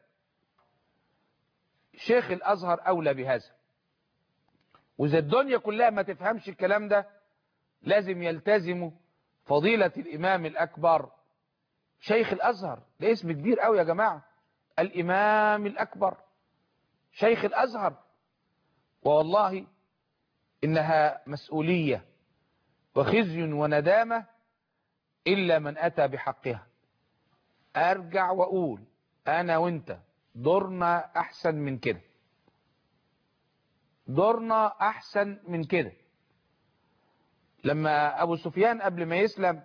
Speaker 2: شيخ الازهر اولى بهذا واذا الدنيا كلها ما تفهمش الكلام ده لازم يلتزموا فضيلة الامام الاكبر شيخ الازهر ده اسم كبير قوي يا جماعة الامام الاكبر شيخ الازهر والله انها مسؤولية وخزي وندامة الا من اتى بحقها ارجع واقول انا وانت دورنا احسن من كده دورنا احسن من كده لما ابو سفيان قبل ما يسلم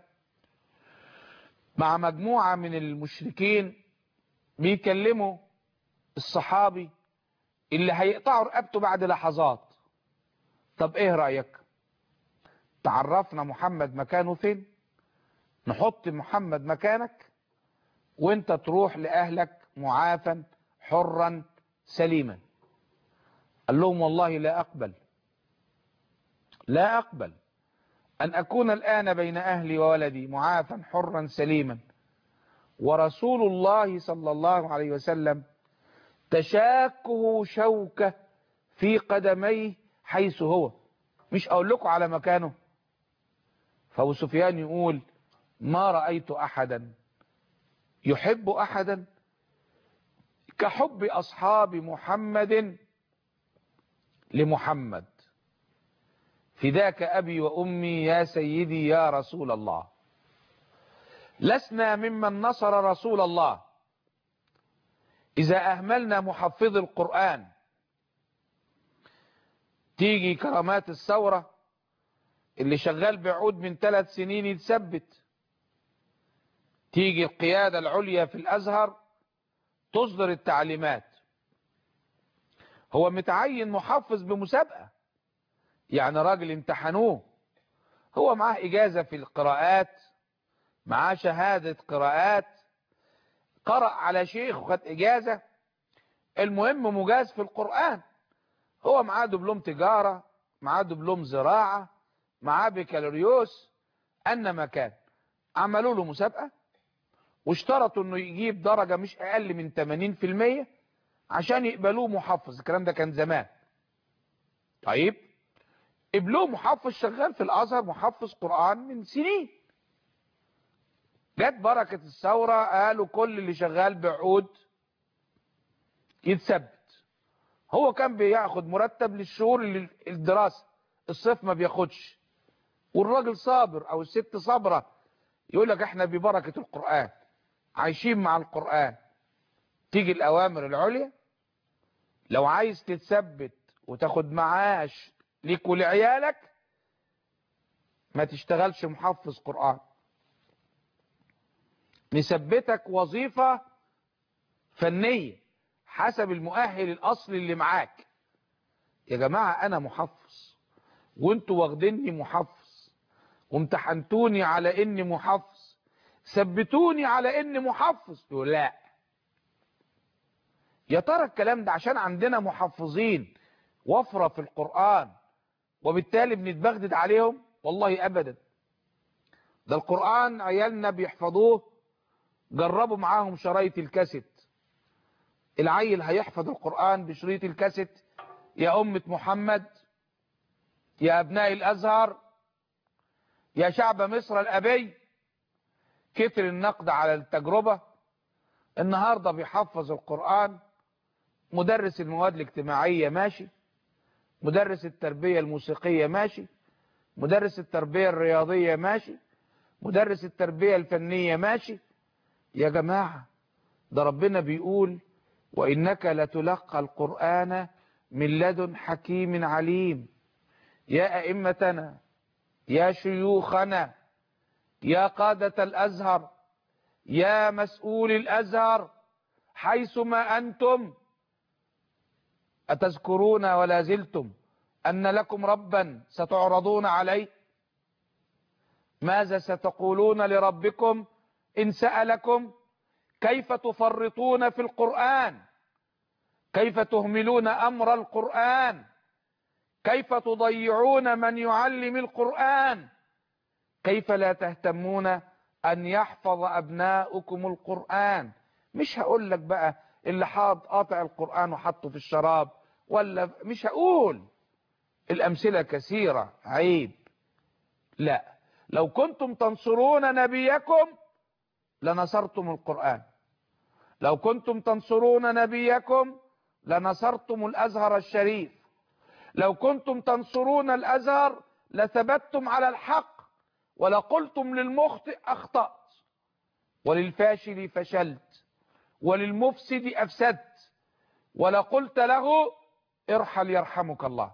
Speaker 2: مع مجموعة من المشركين بيكلموا الصحابي اللي هيقطعوا رقبته بعد لحظات طب ايه رأيك تعرفنا محمد مكانه فين نحط محمد مكانك وانت تروح لأهلك معافا حرا سليما قال لهم والله لا أقبل لا أقبل أن أكون الآن بين أهلي وولدي معافا حرا سليما ورسول الله صلى الله عليه وسلم تشاكه شوكة في قدميه حيث هو مش أقول لكم على مكانه فأبو سفيان يقول ما رأيت أحدا يحب أحدا كحب أصحاب محمد لمحمد فداك أبي وأمي يا سيدي يا رسول الله لسنا ممن نصر رسول الله إذا أهملنا محفظ القرآن تيجي كرامات الثورة اللي شغال بعود من ثلاث سنين يتثبت تيجي القيادة العليا في الأزهر تصدر التعليمات هو متعين محفظ بمسابقة يعني راجل امتحنوه هو معاه إجازة في القراءات معاه شهادة قراءات قرأ على شيخ وخد إجازة المهم مجاز في القرآن هو معاه دبلوم تجارة معاه دبلوم زراعة معاه بكالوريوس أن مكان عملوا له مسابقة واشترطوا انه يجيب درجة مش اقل من 80% عشان يقبلوه محفظ الكلام ده كان زمان طيب قبلوه محفظ شغال في الازهر محفظ قرآن من سنين جت بركة الثورة قالوا كل اللي شغال بعقود يتثبت هو كان بياخد مرتب للشهور اللي الدراسة الصيف ما بياخدش والراجل صابر او الست صابرة يقول لك احنا ببركة القرآن عايشين مع القرآن تيجي الأوامر العليا لو عايز تتثبت وتاخد معاش ليك ولعيالك ما تشتغلش محفظ قرآن نثبتك وظيفة فنية حسب المؤهل الأصلي اللي معاك يا جماعة أنا محفظ وانتوا واخديني محفظ وامتحنتوني على اني محفظ ثبتوني على اني محفظ يقول لا يا ترى الكلام ده عشان عندنا محفظين وفرة في القرآن وبالتالي بنتبغدد عليهم والله ابدا ده القرآن عيالنا بيحفظوه جربوا معاهم شرايط الكاسيت العيل هيحفظ القرآن بشريط الكاسيت يا أمة محمد يا أبناء الأزهر يا شعب مصر الأبي كتر النقد على التجربة النهاردة بيحفظ القرآن مدرس المواد الاجتماعية ماشي مدرس التربية الموسيقية ماشي مدرس التربية الرياضية ماشي مدرس التربية الفنية ماشي يا جماعة ده ربنا بيقول وإنك لتلقى القرآن من لدن حكيم عليم يا أئمتنا يا شيوخنا يا قادة الأزهر يا مسؤول الأزهر حيثما أنتم أتذكرون ولا زلتم أن لكم ربا ستعرضون عليه ماذا ستقولون لربكم إن سألكم كيف تفرطون في القرآن كيف تهملون أمر القرآن كيف تضيعون من يعلم القرآن كيف لا تهتمون أن يحفظ أبناؤكم القرآن مش هقول لك بقى اللي حاط قاطع القرآن وحطه في الشراب ولا مش هقول الأمثلة كثيرة عيب لا لو كنتم تنصرون نبيكم لنصرتم القرآن لو كنتم تنصرون نبيكم لنصرتم الأزهر الشريف لو كنتم تنصرون الأزهر لثبتتم على الحق ولقلتم للمخطئ أخطأت وللفاشل فشلت وللمفسد أفسدت ولقلت له ارحل يرحمك الله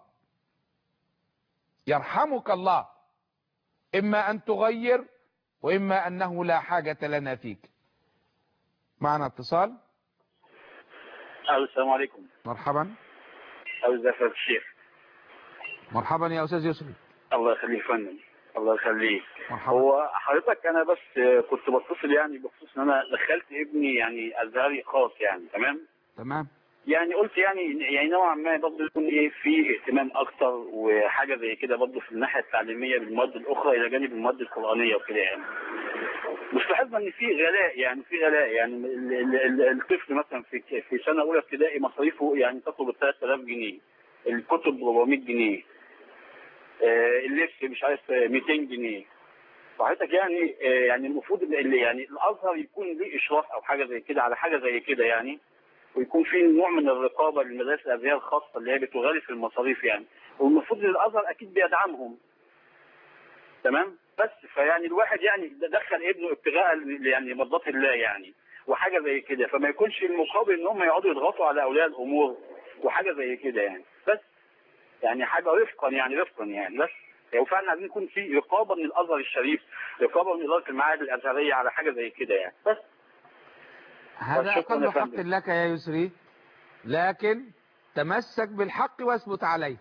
Speaker 2: يرحمك الله إما أن تغير وإما أنه لا حاجة لنا فيك معنا اتصال
Speaker 6: ألو السلام عليكم
Speaker 2: مرحبا
Speaker 6: أو ازيك يا الشيخ
Speaker 2: مرحبا يا أستاذ يسري
Speaker 6: الله يخليك يا فندم الله يخليك
Speaker 2: مرحبا
Speaker 6: هو حضرتك انا بس كنت بتصل يعني بخصوص ان انا دخلت ابني يعني ازهري خاص يعني تمام
Speaker 2: تمام
Speaker 6: يعني قلت يعني يعني نوعا ما برضه يكون ايه في اهتمام اكتر وحاجه زي كده برضه في الناحيه التعليميه بالمواد الاخرى الى جانب المواد القرانيه وكده يعني مش لاحظنا ان في غلاء يعني في غلاء يعني ال- ال- ال- الطفل مثلا في في سنه اولى ابتدائي مصاريفه يعني تقرب ال 3000 جنيه الكتب ب 400 جنيه آه، اللبس مش عارف آه، 200 جنيه فحضرتك يعني آه، يعني المفروض إن اللي يعني الازهر يكون ليه اشراف او حاجه زي كده على حاجه زي كده يعني ويكون في نوع من الرقابه للمدارس الازهريه الخاصه اللي هي بتغالي في المصاريف يعني والمفروض ان الازهر اكيد بيدعمهم تمام بس فيعني الواحد يعني دخل ابنه ابتغاء ل- يعني مرضات الله يعني وحاجه زي كده فما يكونش المقابل ان هم يقعدوا يضغطوا على اولياء الامور وحاجه زي كده يعني بس يعني حاجه رفقا يعني رفقا يعني بس يعني وفعلا عايزين يكون في رقابه من الازهر الشريف رقابه من اداره المعاهد الازهريه على حاجه زي كده يعني بس
Speaker 2: هذا
Speaker 6: شكراً
Speaker 2: أقل
Speaker 6: يا
Speaker 2: حق
Speaker 6: فندم.
Speaker 2: لك يا يسري لكن تمسك بالحق واثبت عليه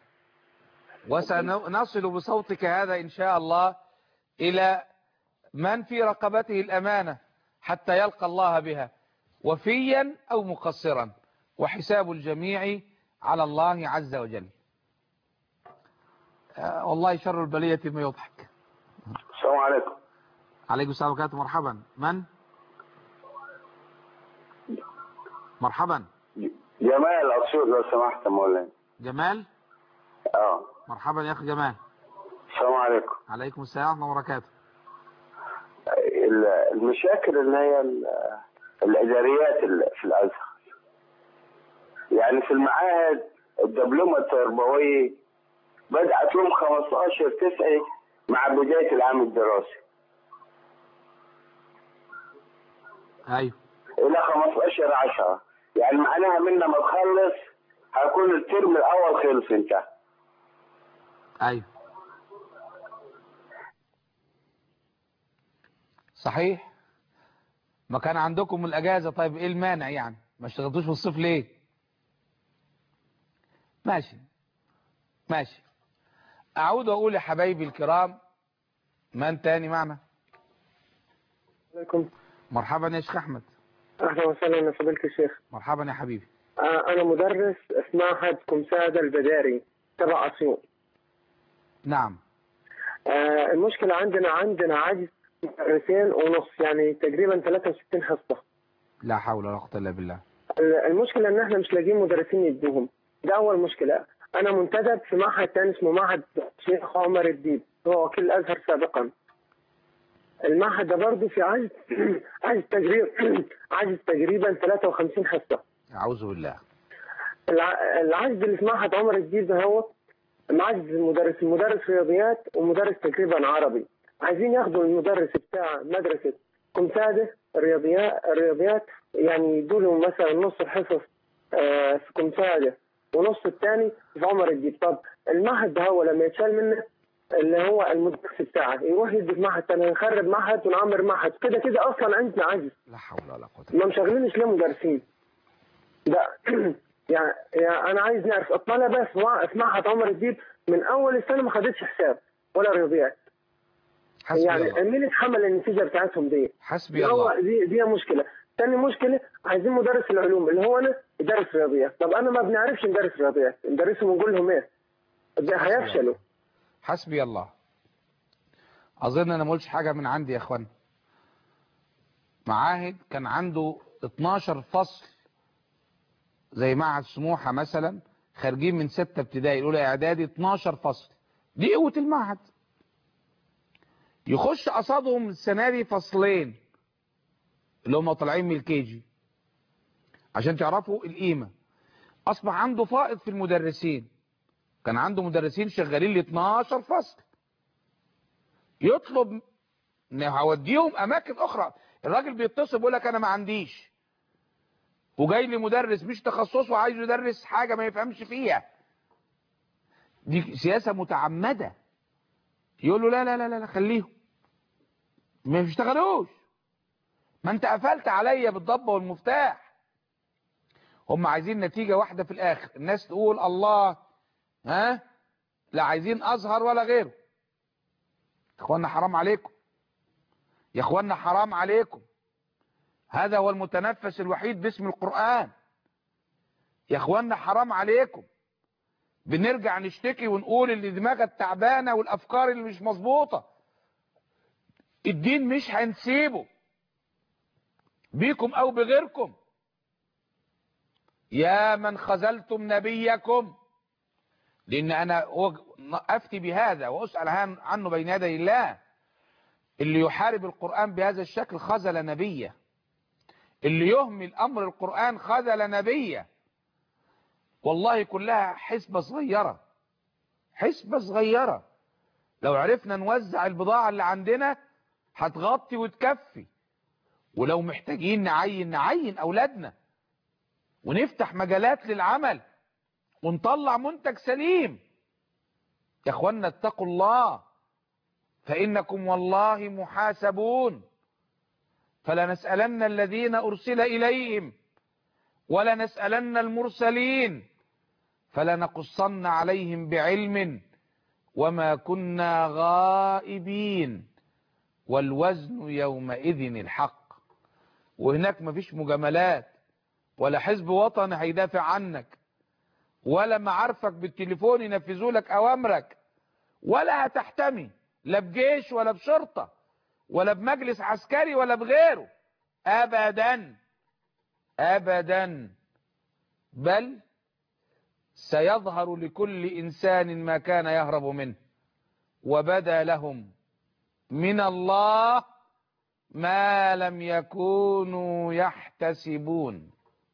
Speaker 2: وسنصل بصوتك هذا إن شاء الله إلى من في رقبته الأمانة حتى يلقى الله بها وفيا أو مقصرا وحساب الجميع على الله عز وجل آه، والله شر البلية ما يضحك
Speaker 7: السلام عليكم
Speaker 2: عليكم السلام وبركاته مرحبا من مرحبا
Speaker 7: جمال اسيوط لو سمحت يا مولانا
Speaker 2: جمال
Speaker 7: اه
Speaker 2: مرحبا يا أخي جمال
Speaker 7: السلام عليكم
Speaker 2: عليكم السلام ورحمة الله وبركاته
Speaker 7: ال- المشاكل اللي هي ال- الاداريات اللي في الازهر يعني في المعاهد الدبلومه التربويه بدات يوم 15 9 مع بدايه العام الدراسي
Speaker 2: أيوه
Speaker 7: الى 15 10 يعني معناها من ما تخلص هيكون الترم الاول خلص انتهى
Speaker 2: أيوه صحيح ما كان عندكم الأجازة طيب إيه المانع يعني ما اشتغلتوش في الصيف ليه ماشي ماشي أعود وأقول يا حبايبي الكرام من تاني معنا
Speaker 4: عليكم
Speaker 2: مرحبا يا شيخ أحمد
Speaker 4: اهلا وسهلا يا فضيله الشيخ
Speaker 2: مرحبا يا حبيبي
Speaker 4: آه، انا مدرس في معهد كمساده البداري تبع اسيوط
Speaker 2: نعم
Speaker 4: آه، المشكله عندنا عندنا عجز مدرسين ونص يعني تقريبا 63 حصه
Speaker 2: لا حول ولا قوة إلا بالله
Speaker 4: المشكله ان احنا مش لاقيين مدرسين يدوهم ده اول مشكله انا منتدب في معهد تاني اسمه معهد شيخ عمر الديب هو وكيل الازهر سابقا المعهد ده برضه في عجز عجز تقريبا عجز تقريبا 53 حصه
Speaker 2: أعوذ بالله
Speaker 4: الع- العجز اللي في معهد عمر الديب ده هو معجز المدرس مدرس رياضيات ومدرس تقريبا عربي عايزين ياخدوا المدرس بتاع مدرسة كمسادة رياضيات رياضيات يعني يدوا لهم مثلا نص الحصص آه، في كمسادة ونص الثاني في عمر الديب طب المعهد ده هو لما يتشال منه اللي هو المدرس بتاعه يروح يدي في معهد ثاني نخرب معهد ونعمر معهد كده كده اصلا عندنا عجز
Speaker 2: لا حول ولا قوة
Speaker 4: ما مشغلينش ليه مدرسين ده يعني, يعني انا عايز نعرف الطلبه في مع- في معهد عمر الديب من اول السنه ما خدتش حساب ولا رياضيات
Speaker 2: حسبي
Speaker 4: يعني
Speaker 2: الله
Speaker 4: مين يتحمل النتيجه بتاعتهم دي؟
Speaker 2: حسبي
Speaker 4: هو
Speaker 2: الله
Speaker 4: دي دي مشكله ثاني مشكله عايزين مدرس العلوم اللي هو انا يدرس رياضيات طب انا ما بنعرفش ندرس رياضيات ندرسهم ونقول لهم ايه؟ ده هيفشلوا
Speaker 2: حسبي الله اظن انا ما قلتش حاجه من عندي يا اخوان معاهد كان عنده 12 فصل زي معهد سموحه مثلا خارجين من ستة ابتدائي الاولى اعدادي 12 فصل دي قوه المعهد يخش قصادهم السنه دي فصلين اللي هم طالعين من الكيجي عشان تعرفوا القيمه اصبح عنده فائض في المدرسين كان عنده مدرسين شغالين ل 12 فصل يطلب ان هوديهم اماكن اخرى الراجل بيتصل بيقول لك انا ما عنديش وجاي لي مدرس مش تخصصه وعايز يدرس حاجه ما يفهمش فيها دي سياسه متعمده يقول له لا لا لا لا خليهم ما يشتغلوش ما انت قفلت عليا بالضبه والمفتاح هم عايزين نتيجه واحده في الاخر الناس تقول الله ها لا عايزين ازهر ولا غيره يا اخوانا حرام عليكم يا اخوانا حرام عليكم هذا هو المتنفس الوحيد باسم القرآن يا اخوانا حرام عليكم بنرجع نشتكي ونقول اللي دماغك تعبانة والافكار اللي مش مظبوطة الدين مش هنسيبه بيكم او بغيركم يا من خذلتم نبيكم لان انا افتي بهذا واسال عنه بين يدي الله اللي يحارب القرآن بهذا الشكل خذل نبيه اللي يهمل امر القرآن خذل نبيه والله كلها حسبة صغيرة حسبة صغيرة لو عرفنا نوزع البضاعة اللي عندنا هتغطي وتكفي ولو محتاجين نعين نعين اولادنا ونفتح مجالات للعمل ونطلع منتج سليم يا اخوانا اتقوا الله فإنكم والله محاسبون فلنسألن الذين أرسل إليهم ولنسألن المرسلين فلنقصن عليهم بعلم وما كنا غائبين والوزن يومئذ الحق وهناك مفيش مجاملات ولا حزب وطني هيدافع عنك ولا معارفك بالتليفون ينفذوا لك اوامرك ولا هتحتمي لا بجيش ولا بشرطة ولا بمجلس عسكري ولا بغيره ابدا ابدا بل سيظهر لكل انسان ما كان يهرب منه وبدا لهم من الله ما لم يكونوا يحتسبون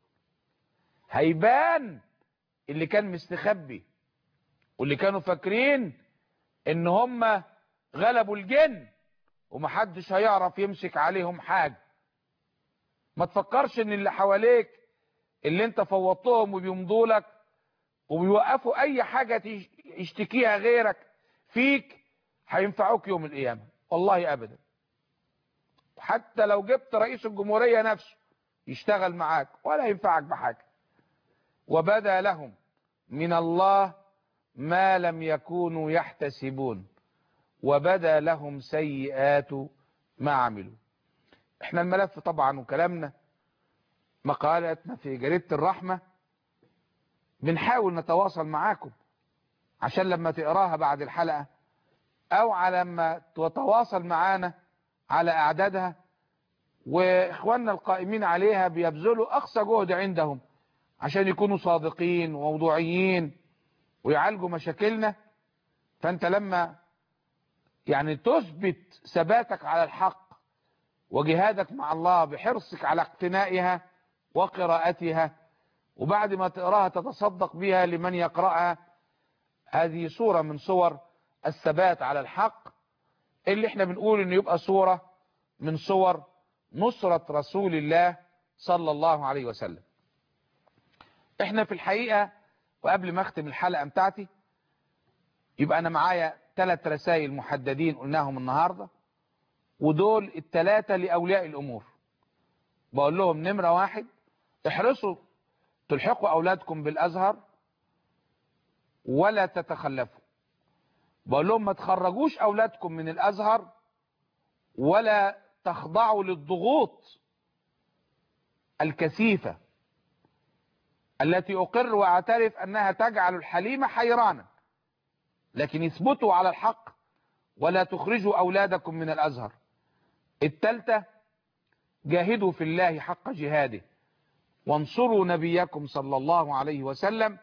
Speaker 2: هيبان اللي كان مستخبي واللي كانوا فاكرين ان هم غلبوا الجن ومحدش هيعرف يمسك عليهم حاجة ما تفكرش ان اللي حواليك اللي انت فوضتهم وبيمضوا لك وبيوقفوا اي حاجة يشتكيها غيرك فيك هينفعوك يوم القيامة والله ابدا حتى لو جبت رئيس الجمهورية نفسه يشتغل معاك ولا ينفعك بحاجة وبدا لهم من الله ما لم يكونوا يحتسبون وبدا لهم سيئات ما عملوا احنا الملف طبعا وكلامنا مقالتنا في جريدة الرحمة بنحاول نتواصل معاكم عشان لما تقراها بعد الحلقة او على لما تتواصل معانا على اعدادها واخواننا القائمين عليها بيبذلوا اقصى جهد عندهم عشان يكونوا صادقين وموضوعيين ويعالجوا مشاكلنا فانت لما يعني تثبت ثباتك على الحق وجهادك مع الله بحرصك على اقتنائها وقراءتها وبعد ما تقراها تتصدق بها لمن يقرأها هذه صورة من صور الثبات على الحق اللي احنا بنقول انه يبقى صورة من صور نصرة رسول الله صلى الله عليه وسلم احنا في الحقيقة وقبل ما اختم الحلقة بتاعتي يبقى انا معايا ثلاث رسائل محددين قلناهم النهاردة ودول الثلاثة لأولياء الأمور بقول لهم نمرة واحد احرصوا تلحقوا أولادكم بالأزهر ولا تتخلفوا بقول لهم ما تخرجوش أولادكم من الأزهر ولا تخضعوا للضغوط الكثيفة التي أقر وأعترف أنها تجعل الحليم حيرانا لكن اثبتوا على الحق ولا تخرجوا أولادكم من الأزهر التالتة جاهدوا في الله حق جهاده وانصروا نبيكم صلى الله عليه وسلم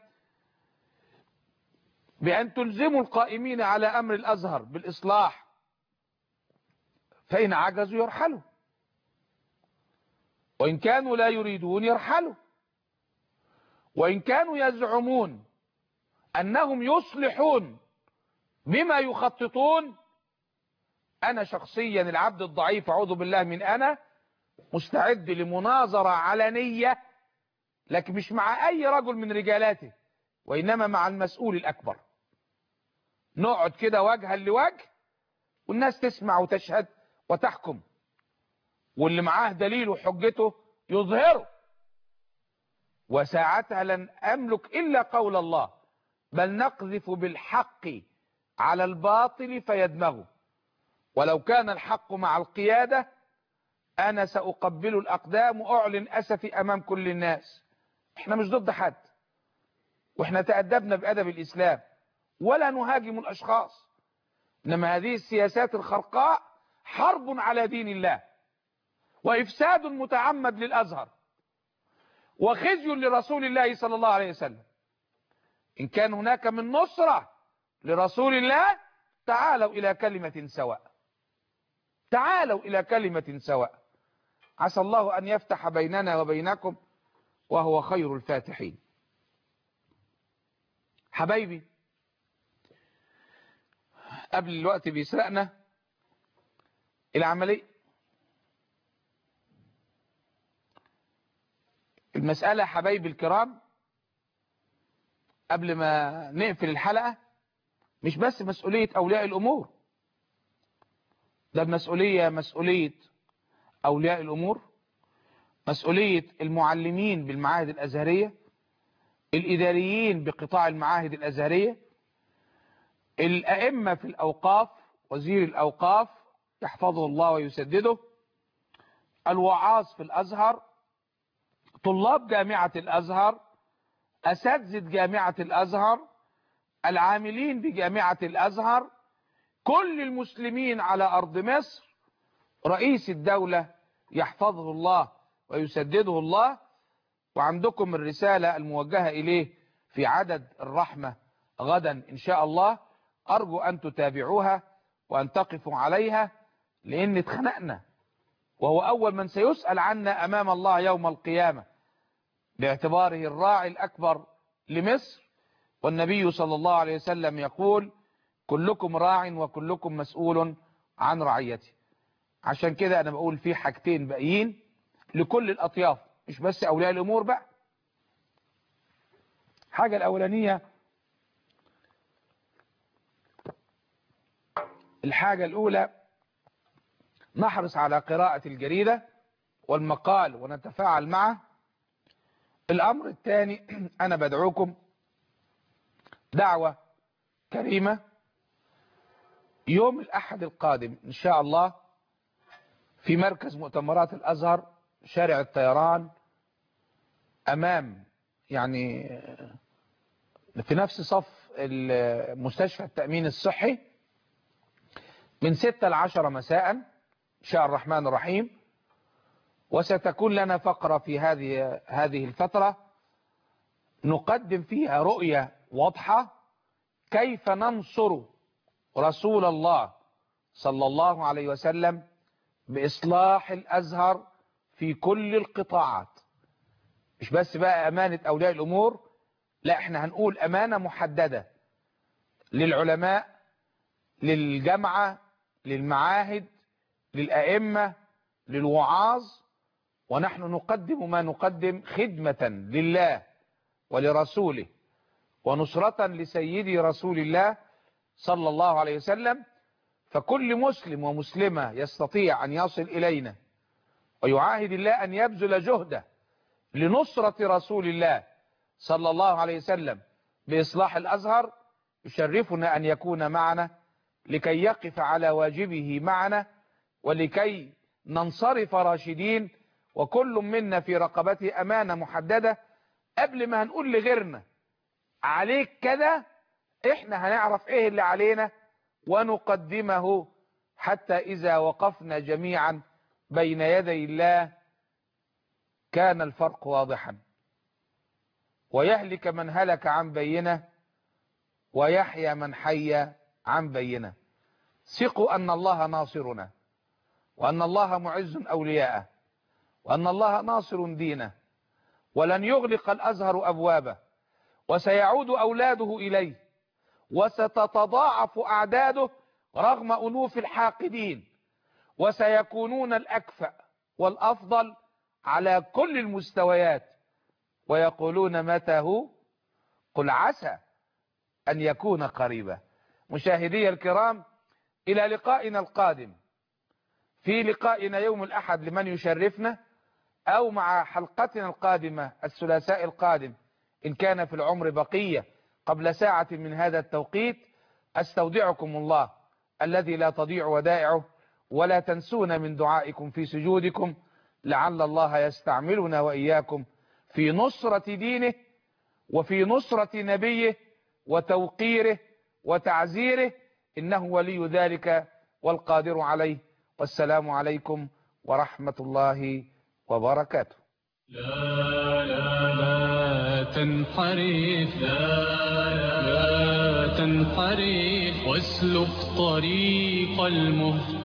Speaker 2: بأن تلزموا القائمين على أمر الأزهر بالإصلاح فإن عجزوا يرحلوا وإن كانوا لا يريدون يرحلوا وإن كانوا يزعمون أنهم يصلحون بما يخططون أنا شخصيا العبد الضعيف أعوذ بالله من أنا مستعد لمناظرة علنية لكن مش مع أي رجل من رجالاته وإنما مع المسؤول الأكبر نقعد كده وجها لوجه والناس تسمع وتشهد وتحكم واللي معاه دليل وحجته يظهره وساعتها لن أملك إلا قول الله بل نقذف بالحق على الباطل فيدمغه ولو كان الحق مع القيادة أنا سأقبل الأقدام وأعلن أسفي أمام كل الناس احنا مش ضد حد واحنا تأدبنا بأدب الإسلام ولا نهاجم الأشخاص إنما هذه السياسات الخرقاء حرب على دين الله وإفساد متعمد للأزهر وخزي لرسول الله صلى الله عليه وسلم إن كان هناك من نصرة لرسول الله تعالوا إلى كلمة سواء تعالوا إلى كلمة سواء عسى الله أن يفتح بيننا وبينكم وهو خير الفاتحين حبايبي قبل الوقت بيسرقنا العملية المسألة حبايبي الكرام قبل ما نقفل الحلقة مش بس مسؤولية أولياء الأمور ده المسؤولية مسؤولية أولياء الأمور مسؤولية المعلمين بالمعاهد الأزهرية الإداريين بقطاع المعاهد الأزهرية الأئمة في الأوقاف وزير الأوقاف يحفظه الله ويسدده الوعاظ في الأزهر طلاب جامعة الأزهر أساتذة جامعة الأزهر العاملين بجامعة الأزهر كل المسلمين على أرض مصر رئيس الدولة يحفظه الله ويسدده الله وعندكم الرسالة الموجهة إليه في عدد الرحمة غدا إن شاء الله أرجو أن تتابعوها وأن تقفوا عليها لأن اتخنقنا وهو أول من سيسأل عنا أمام الله يوم القيامة باعتباره الراعي الأكبر لمصر والنبي صلى الله عليه وسلم يقول كلكم راع وكلكم مسؤول عن رعيته عشان كده أنا بقول في حاجتين باقيين لكل الأطياف مش بس أولياء الأمور بقى حاجة الأولانية الحاجة الأولى نحرص على قراءة الجريدة والمقال ونتفاعل معه الأمر الثاني أنا بدعوكم دعوة كريمة يوم الأحد القادم إن شاء الله في مركز مؤتمرات الأزهر شارع الطيران أمام يعني في نفس صف مستشفى التأمين الصحي من ستة لعشرة مساء إن شاء الرحمن الرحيم وستكون لنا فقرة في هذه هذه الفترة نقدم فيها رؤية واضحة كيف ننصر رسول الله صلى الله عليه وسلم بإصلاح الأزهر في كل القطاعات مش بس بقى أمانة أولياء الأمور لا احنا هنقول أمانة محددة للعلماء للجامعة للمعاهد للأئمة للوعاظ ونحن نقدم ما نقدم خدمة لله ولرسوله ونصرة لسيدي رسول الله صلى الله عليه وسلم فكل مسلم ومسلمة يستطيع أن يصل إلينا ويعاهد الله أن يبذل جهده لنصرة رسول الله صلى الله عليه وسلم بإصلاح الأزهر يشرفنا أن يكون معنا لكي يقف على واجبه معنا ولكي ننصرف راشدين وكل منا في رقبته أمانة محددة قبل ما هنقول لغيرنا عليك كده احنا هنعرف ايه اللي علينا ونقدمه حتى إذا وقفنا جميعا بين يدي الله كان الفرق واضحا ويهلك من هلك عن بينه ويحيى من حي عن بينه ثقوا أن الله ناصرنا وأن الله معز أولياءه وأن الله ناصر دينه ولن يغلق الأزهر أبوابه وسيعود أولاده إليه وستتضاعف أعداده رغم أنوف الحاقدين وسيكونون الأكفأ والأفضل على كل المستويات ويقولون متى هو قل عسى أن يكون قريبا مشاهدي الكرام إلى لقائنا القادم في لقائنا يوم الأحد لمن يشرفنا أو مع حلقتنا القادمة الثلاثاء القادم إن كان في العمر بقية قبل ساعة من هذا التوقيت أستودعكم الله الذي لا تضيع ودائعه ولا تنسون من دعائكم في سجودكم لعل الله يستعملنا وإياكم في نصرة دينه وفي نصرة نبيه وتوقيره وتعزيره إنه ولي ذلك والقادر عليه والسلام عليكم ورحمة الله وبركاته
Speaker 1: لا لا لا تنحرف لا لا, لا تنحرف واسلك طريق المهتدين